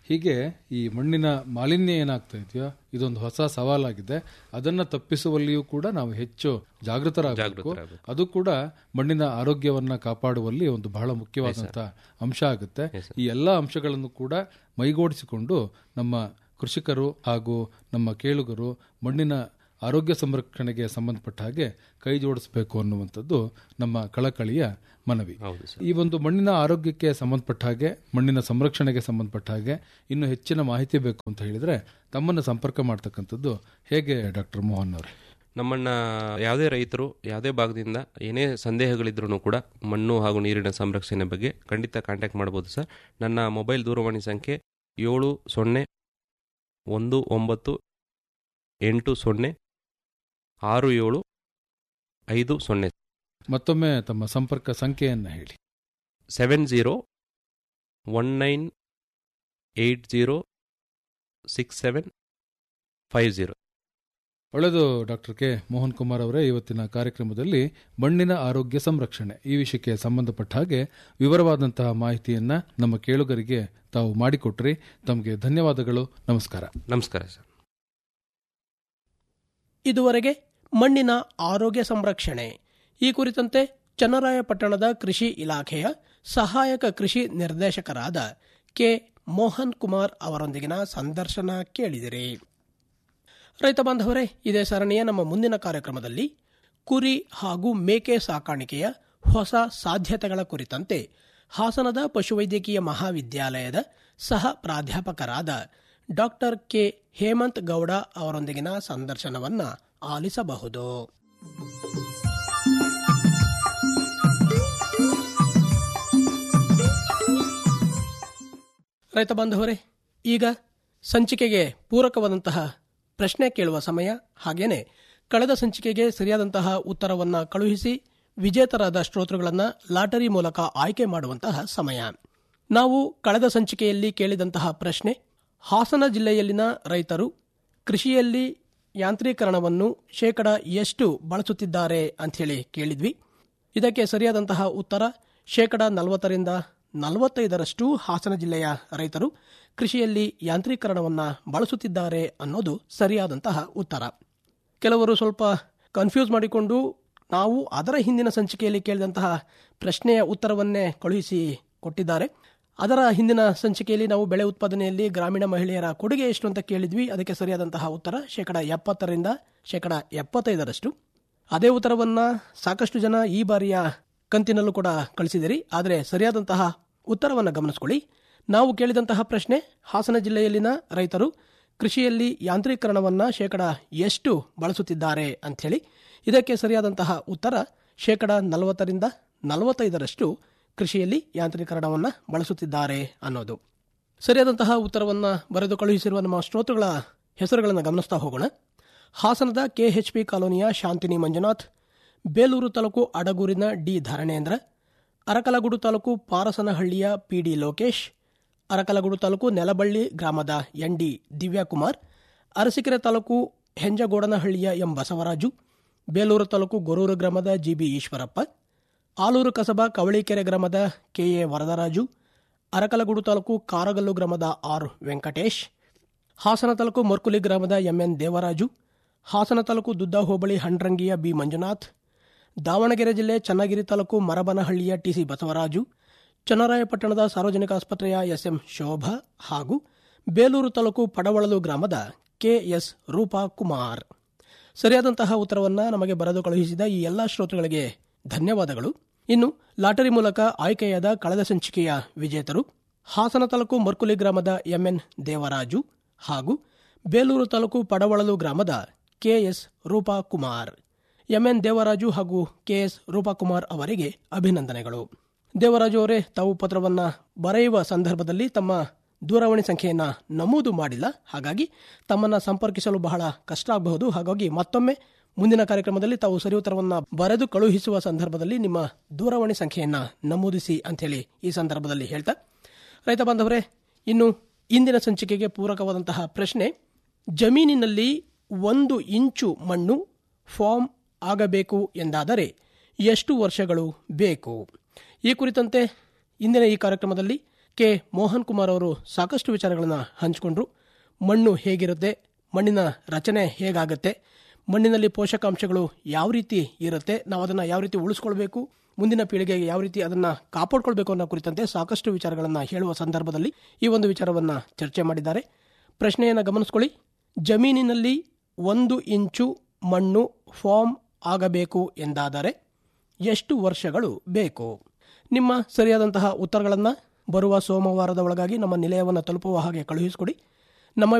ಹೀಗೆ ಈ ಮಣ್ಣಿನ ಮಾಲಿನ್ಯ ಏನಾಗ್ತಾ ಇದೆಯೋ ಇದೊಂದು ಹೊಸ ಸವಾಲಾಗಿದೆ ಅದನ್ನ ತಪ್ಪಿಸುವಲ್ಲಿಯೂ ಕೂಡ ನಾವು ಹೆಚ್ಚು ಜಾಗೃತರಾಗಬೇಕು ಅದು ಕೂಡ ಮಣ್ಣಿನ ಆರೋಗ್ಯವನ್ನ ಕಾಪಾಡುವಲ್ಲಿ ಒಂದು ಬಹಳ ಮುಖ್ಯವಾದಂತಹ ಅಂಶ ಆಗುತ್ತೆ ಈ ಎಲ್ಲಾ ಅಂಶಗಳನ್ನು ಕೂಡ ಮೈಗೂಡಿಸಿಕೊಂಡು ನಮ್ಮ ಕೃಷಿಕರು ಹಾಗೂ ನಮ್ಮ ಕೇಳುಗರು ಮಣ್ಣಿನ ಆರೋಗ್ಯ ಸಂರಕ್ಷಣೆಗೆ ಸಂಬಂಧಪಟ್ಟ ಹಾಗೆ ಕೈ ಜೋಡಿಸಬೇಕು ಅನ್ನುವಂಥದ್ದು ನಮ್ಮ ಕಳಕಳಿಯ ಮನವಿ ಹೌದು ಸರ್ ಈ ಒಂದು ಮಣ್ಣಿನ ಆರೋಗ್ಯಕ್ಕೆ ಸಂಬಂಧಪಟ್ಟ ಹಾಗೆ ಮಣ್ಣಿನ ಸಂರಕ್ಷಣೆಗೆ ಸಂಬಂಧಪಟ್ಟ ಹಾಗೆ ಇನ್ನು ಹೆಚ್ಚಿನ ಮಾಹಿತಿ ಬೇಕು ಅಂತ ಹೇಳಿದ್ರೆ ತಮ್ಮನ್ನು ಸಂಪರ್ಕ ಮಾಡ್ತಕ್ಕಂಥದ್ದು ಹೇಗೆ ಡಾಕ್ಟರ್ ಮೋಹನ್ ಅವರೇ ನಮ್ಮನ್ನ ಯಾವುದೇ ರೈತರು ಯಾವುದೇ ಭಾಗದಿಂದ ಏನೇ ಸಂದೇಹಗಳಿದ್ರೂ ಕೂಡ ಮಣ್ಣು ಹಾಗೂ ನೀರಿನ ಸಂರಕ್ಷಣೆ ಬಗ್ಗೆ ಖಂಡಿತ ಕಾಂಟ್ಯಾಕ್ಟ್ ಮಾಡ್ಬೋದು ಸರ್ ನನ್ನ ಮೊಬೈಲ್ ದೂರವಾಣಿ ಸಂಖ್ಯೆ ಏಳು ಸೊನ್ನೆ ಒಂದು ಒಂಬತ್ತು ಎಂಟು ಸೊನ್ನೆ ಆರು ಏಳು ಐದು ಸೊನ್ನೆ ಮತ್ತೊಮ್ಮೆ ತಮ್ಮ ಸಂಪರ್ಕ ಸಂಖ್ಯೆಯನ್ನು ಹೇಳಿ seven zero one nine eight zero six seven five zero ಒಳ್ಳೆಯದು ಡಾಕ್ಟರ್ ಕೆ ಮೋಹನ್ ಕುಮಾರ್ ಅವರೇ ಇವತ್ತಿನ ಕಾರ್ಯಕ್ರಮದಲ್ಲಿ ಮಣ್ಣಿನ ಆರೋಗ್ಯ ಸಂರಕ್ಷಣೆ ಈ ವಿಷಯಕ್ಕೆ ಸಂಬಂಧಪಟ್ಟ ಹಾಗೆ ವಿವರವಾದಂತಹ ಮಾಹಿತಿಯನ್ನ ನಮ್ಮ ಕೇಳುಗರಿಗೆ ತಾವು ಮಾಡಿಕೊಟ್ರಿ ತಮಗೆ ಧನ್ಯವಾದಗಳು ನಮಸ್ಕಾರ ನಮಸ್ಕಾರ ಸರ್ ಇದುವರೆಗೆ ಮಣ್ಣಿನ ಆರೋಗ್ಯ ಸಂರಕ್ಷಣೆ ಈ ಕುರಿತಂತೆ ಚನ್ನರಾಯಪಟ್ಟಣದ ಕೃಷಿ ಇಲಾಖೆಯ ಸಹಾಯಕ ಕೃಷಿ ನಿರ್ದೇಶಕರಾದ ಕೆ ಮೋಹನ್ ಕುಮಾರ್ ಅವರೊಂದಿಗಿನ ಸಂದರ್ಶನ ಕೇಳಿದಿರಿ ರೈತ ಬಾಂಧವರೇ ಇದೇ ಸರಣಿಯ ನಮ್ಮ ಮುಂದಿನ ಕಾರ್ಯಕ್ರಮದಲ್ಲಿ ಕುರಿ ಹಾಗೂ ಮೇಕೆ ಸಾಕಾಣಿಕೆಯ ಹೊಸ ಸಾಧ್ಯತೆಗಳ ಕುರಿತಂತೆ ಹಾಸನದ ಪಶುವೈದ್ಯಕೀಯ ಮಹಾವಿದ್ಯಾಲಯದ ಸಹ ಪ್ರಾಧ್ಯಾಪಕರಾದ ಡಾಕ್ಟರ್ ಕೆ ಹೇಮಂತ್ ಗೌಡ ಅವರೊಂದಿಗಿನ ಸಂದರ್ಶನವನ್ನ ಆಲಿಸಬಹುದು ರೈತ ಬಾಂಧವರೇ ಈಗ ಸಂಚಿಕೆಗೆ ಪೂರಕವಾದಂತಹ ಪ್ರಶ್ನೆ ಕೇಳುವ ಸಮಯ ಹಾಗೇನೆ ಕಳೆದ ಸಂಚಿಕೆಗೆ ಸರಿಯಾದಂತಹ ಉತ್ತರವನ್ನ ಕಳುಹಿಸಿ ವಿಜೇತರಾದ ಶ್ರೋತೃಗಳನ್ನ ಲಾಟರಿ ಮೂಲಕ ಆಯ್ಕೆ ಮಾಡುವಂತಹ ಸಮಯ ನಾವು ಕಳೆದ ಸಂಚಿಕೆಯಲ್ಲಿ ಕೇಳಿದಂತಹ ಪ್ರಶ್ನೆ ಹಾಸನ ಜಿಲ್ಲೆಯಲ್ಲಿನ ರೈತರು ಕೃಷಿಯಲ್ಲಿ ಯಾಂತ್ರೀಕರಣವನ್ನು ಶೇಕಡ ಎಷ್ಟು ಬಳಸುತ್ತಿದ್ದಾರೆ ಅಂಥೇಳಿ ಕೇಳಿದ್ವಿ ಇದಕ್ಕೆ ಸರಿಯಾದಂತಹ ಉತ್ತರ ಶೇಕಡ ನಲವತ್ತರಿಂದ ನಲವತ್ತೈದರಷ್ಟು ಹಾಸನ ಜಿಲ್ಲೆಯ ರೈತರು ಕೃಷಿಯಲ್ಲಿ ಯಾಂತ್ರೀಕರಣವನ್ನು ಬಳಸುತ್ತಿದ್ದಾರೆ ಅನ್ನೋದು ಸರಿಯಾದಂತಹ ಉತ್ತರ ಕೆಲವರು ಸ್ವಲ್ಪ ಕನ್ಫ್ಯೂಸ್ ಮಾಡಿಕೊಂಡು ನಾವು ಅದರ ಹಿಂದಿನ ಸಂಚಿಕೆಯಲ್ಲಿ ಕೇಳಿದಂತಹ ಪ್ರಶ್ನೆಯ ಉತ್ತರವನ್ನೇ ಕಳುಹಿಸಿ ಕೊಟ್ಟಿದ್ದಾರೆ ಅದರ ಹಿಂದಿನ ಸಂಚಿಕೆಯಲ್ಲಿ ನಾವು ಬೆಳೆ ಉತ್ಪಾದನೆಯಲ್ಲಿ ಗ್ರಾಮೀಣ ಮಹಿಳೆಯರ ಕೊಡುಗೆ ಎಷ್ಟು ಅಂತ ಕೇಳಿದ್ವಿ ಅದಕ್ಕೆ ಸರಿಯಾದಂತಹ ಉತ್ತರ ಶೇಕಡ ಎಪ್ಪತ್ತರಿಂದ ಶೇಕಡ ಎಪ್ಪತ್ತೈದರಷ್ಟು ಅದೇ ಉತ್ತರವನ್ನ ಸಾಕಷ್ಟು ಜನ ಈ ಬಾರಿಯ ಕಂತಿನಲ್ಲೂ ಕೂಡ ಕಳಿಸಿದಿರಿ ಆದರೆ ಸರಿಯಾದಂತಹ ಉತ್ತರವನ್ನು ಗಮನಿಸಿಕೊಳ್ಳಿ ನಾವು ಕೇಳಿದಂತಹ ಪ್ರಶ್ನೆ ಹಾಸನ ಜಿಲ್ಲೆಯಲ್ಲಿನ ರೈತರು ಕೃಷಿಯಲ್ಲಿ ಯಾಂತ್ರೀಕರಣವನ್ನ ಶೇಕಡ ಎಷ್ಟು ಬಳಸುತ್ತಿದ್ದಾರೆ ಅಂಥೇಳಿ ಇದಕ್ಕೆ ಸರಿಯಾದಂತಹ ಉತ್ತರ ಶೇಕಡ ನಲವತ್ತರಿಂದ ನಲವತ್ತೈದರಷ್ಟು ಕೃಷಿಯಲ್ಲಿ ಯಾಂತ್ರೀಕರಣವನ್ನು ಬಳಸುತ್ತಿದ್ದಾರೆ ಅನ್ನೋದು ಸರಿಯಾದಂತಹ ಉತ್ತರವನ್ನು ಬರೆದು ಕಳುಹಿಸಿರುವ ನಮ್ಮ ಶ್ರೋತೃಗಳ ಹೆಸರುಗಳನ್ನು ಗಮನಿಸ್ತಾ ಹೋಗೋಣ ಹಾಸನದ ಕೆಎಚ್ಪಿ ಕಾಲೋನಿಯ ಶಾಂತಿನಿ ಮಂಜುನಾಥ್ ಬೇಲೂರು ತಾಲೂಕು ಅಡಗೂರಿನ ಡಿ ಧರಣೇಂದ್ರ ಅರಕಲಗೂಡು ತಾಲೂಕು ಪಾರಸನಹಳ್ಳಿಯ ಪಿಡಿ ಲೋಕೇಶ್ ಅರಕಲಗೂಡು ತಾಲೂಕು ನೆಲಬಳ್ಳಿ ಗ್ರಾಮದ ಎನ್ ಡಿ ದಿವ್ಯಾಕುಮಾರ್ ಅರಸೀಕೆರೆ ತಾಲೂಕು ಹೆಂಜಗೋಡನಹಳ್ಳಿಯ ಎಂ ಬಸವರಾಜು ಬೇಲೂರು ತಾಲೂಕು ಗೊರೂರು ಗ್ರಾಮದ ಜಿಬಿ ಈಶ್ವರಪ್ಪ ಆಲೂರು ಕಸಬಾ ಕವಳಿಕೆರೆ ಗ್ರಾಮದ ಕೆಎ ವರದರಾಜು ಅರಕಲಗೂಡು ತಾಲೂಕು ಕಾರಗಲ್ಲು ಗ್ರಾಮದ ಆರ್ ವೆಂಕಟೇಶ್ ಹಾಸನ ತಾಲೂಕು ಮೊರ್ಕುಲಿ ಗ್ರಾಮದ ಎಂಎನ್ ದೇವರಾಜು ಹಾಸನ ತಾಲೂಕು ದುದ್ದ ಹೋಬಳಿ ಹಂಡ್ರಂಗಿಯ ಬಿ ಮಂಜುನಾಥ್ ದಾವಣಗೆರೆ ಜಿಲ್ಲೆ ಚನ್ನಗಿರಿ ತಾಲೂಕು ಮರಬನಹಳ್ಳಿಯ ಟಿಸಿ ಬಸವರಾಜು ಚನ್ನರಾಯಪಟ್ಟಣದ ಸಾರ್ವಜನಿಕ ಆಸ್ಪತ್ರೆಯ ಎಸ್ಎಂ ಶೋಭಾ ಹಾಗೂ ಬೇಲೂರು ತಾಲೂಕು ಪಡವಳಲು ಗ್ರಾಮದ ಕೆಎಸ್ ರೂಪಾ ಕುಮಾರ್ ಸರಿಯಾದಂತಹ ಉತ್ತರವನ್ನ ನಮಗೆ ಬರೆದು ಕಳುಹಿಸಿದ ಈ ಎಲ್ಲಾ ಶ್ರೋತೃಗಳಿಗೆ ಧನ್ಯವಾದಗಳು ಇನ್ನು ಲಾಟರಿ ಮೂಲಕ ಆಯ್ಕೆಯಾದ ಕಳೆದ ಸಂಚಿಕೆಯ ವಿಜೇತರು ಹಾಸನ ತಾಲೂಕು ಮರ್ಕುಲಿ ಗ್ರಾಮದ ಎಂಎನ್ ದೇವರಾಜು ಹಾಗೂ ಬೇಲೂರು ತಾಲೂಕು ಪಡವಳಲು ಗ್ರಾಮದ ಕೆಎಸ್ ರೂಪಾ ಕುಮಾರ್ ಎಂಎನ್ ದೇವರಾಜು ಹಾಗೂ ಕೆಎಸ್ ರೂಪಾ ಕುಮಾರ್ ಅವರಿಗೆ ಅಭಿನಂದನೆಗಳು ದೇವರಾಜು ಅವರೇ ತಾವು ಪತ್ರವನ್ನ ಬರೆಯುವ ಸಂದರ್ಭದಲ್ಲಿ ತಮ್ಮ ದೂರವಾಣಿ ಸಂಖ್ಯೆಯನ್ನ ನಮೂದು ಮಾಡಿಲ್ಲ ಹಾಗಾಗಿ ತಮ್ಮನ್ನ ಸಂಪರ್ಕಿಸಲು ಬಹಳ ಕಷ್ಟ ಆಗಬಹುದು ಹಾಗಾಗಿ ಮತ್ತೊಮ್ಮೆ ಮುಂದಿನ ಕಾರ್ಯಕ್ರಮದಲ್ಲಿ ತಾವು ಸರಿ ಉತ್ತರವನ್ನ ಬರೆದು ಕಳುಹಿಸುವ ಸಂದರ್ಭದಲ್ಲಿ ನಿಮ್ಮ ದೂರವಾಣಿ ಸಂಖ್ಯೆಯನ್ನ ನಮೂದಿಸಿ ಅಂಥೇಳಿ ಈ ಸಂದರ್ಭದಲ್ಲಿ ಹೇಳ್ತಾ ರೈತ ಬಾಂಧವರೇ ಇನ್ನು ಇಂದಿನ ಸಂಚಿಕೆಗೆ ಪೂರಕವಾದಂತಹ ಪ್ರಶ್ನೆ ಜಮೀನಿನಲ್ಲಿ ಒಂದು ಇಂಚು ಮಣ್ಣು ಫಾರ್ಮ್ ಆಗಬೇಕು ಎಂದಾದರೆ ಎಷ್ಟು ವರ್ಷಗಳು ಬೇಕು ಈ ಕುರಿತಂತೆ ಇಂದಿನ ಈ ಕಾರ್ಯಕ್ರಮದಲ್ಲಿ ಕೆ ಮೋಹನ್ ಕುಮಾರ್ ಅವರು ಸಾಕಷ್ಟು ವಿಚಾರಗಳನ್ನು ಹಂಚಿಕೊಂಡ್ರು ಮಣ್ಣು ಹೇಗಿರುತ್ತೆ ಮಣ್ಣಿನ ರಚನೆ ಹೇಗಾಗುತ್ತೆ ಮಣ್ಣಿನಲ್ಲಿ ಪೋಷಕಾಂಶಗಳು ಯಾವ ರೀತಿ ಇರುತ್ತೆ ನಾವು ಅದನ್ನು ಯಾವ ರೀತಿ ಉಳಿಸ್ಕೊಳ್ಬೇಕು ಮುಂದಿನ ಪೀಳಿಗೆಗೆ ಯಾವ ರೀತಿ ಅದನ್ನು ಕಾಪಾಡ್ಕೊಳ್ಬೇಕು ಅನ್ನೋ ಕುರಿತಂತೆ ಸಾಕಷ್ಟು ವಿಚಾರಗಳನ್ನು ಹೇಳುವ ಸಂದರ್ಭದಲ್ಲಿ ಈ ಒಂದು ವಿಚಾರವನ್ನು ಚರ್ಚೆ ಮಾಡಿದ್ದಾರೆ ಪ್ರಶ್ನೆಯನ್ನು ಗಮನಿಸ್ಕೊಳ್ಳಿ ಜಮೀನಿನಲ್ಲಿ ಒಂದು ಇಂಚು ಮಣ್ಣು ಫಾರ್ಮ್ ಆಗಬೇಕು ಎಂದಾದರೆ ಎಷ್ಟು ವರ್ಷಗಳು ಬೇಕು ನಿಮ್ಮ ಸರಿಯಾದಂತಹ ಉತ್ತರಗಳನ್ನು ಬರುವ ಸೋಮವಾರದ ಒಳಗಾಗಿ ನಮ್ಮ ನಿಲಯವನ್ನು ತಲುಪುವ ಹಾಗೆ ಕಳುಹಿಸಿಕೊಡಿ ನಮ್ಮ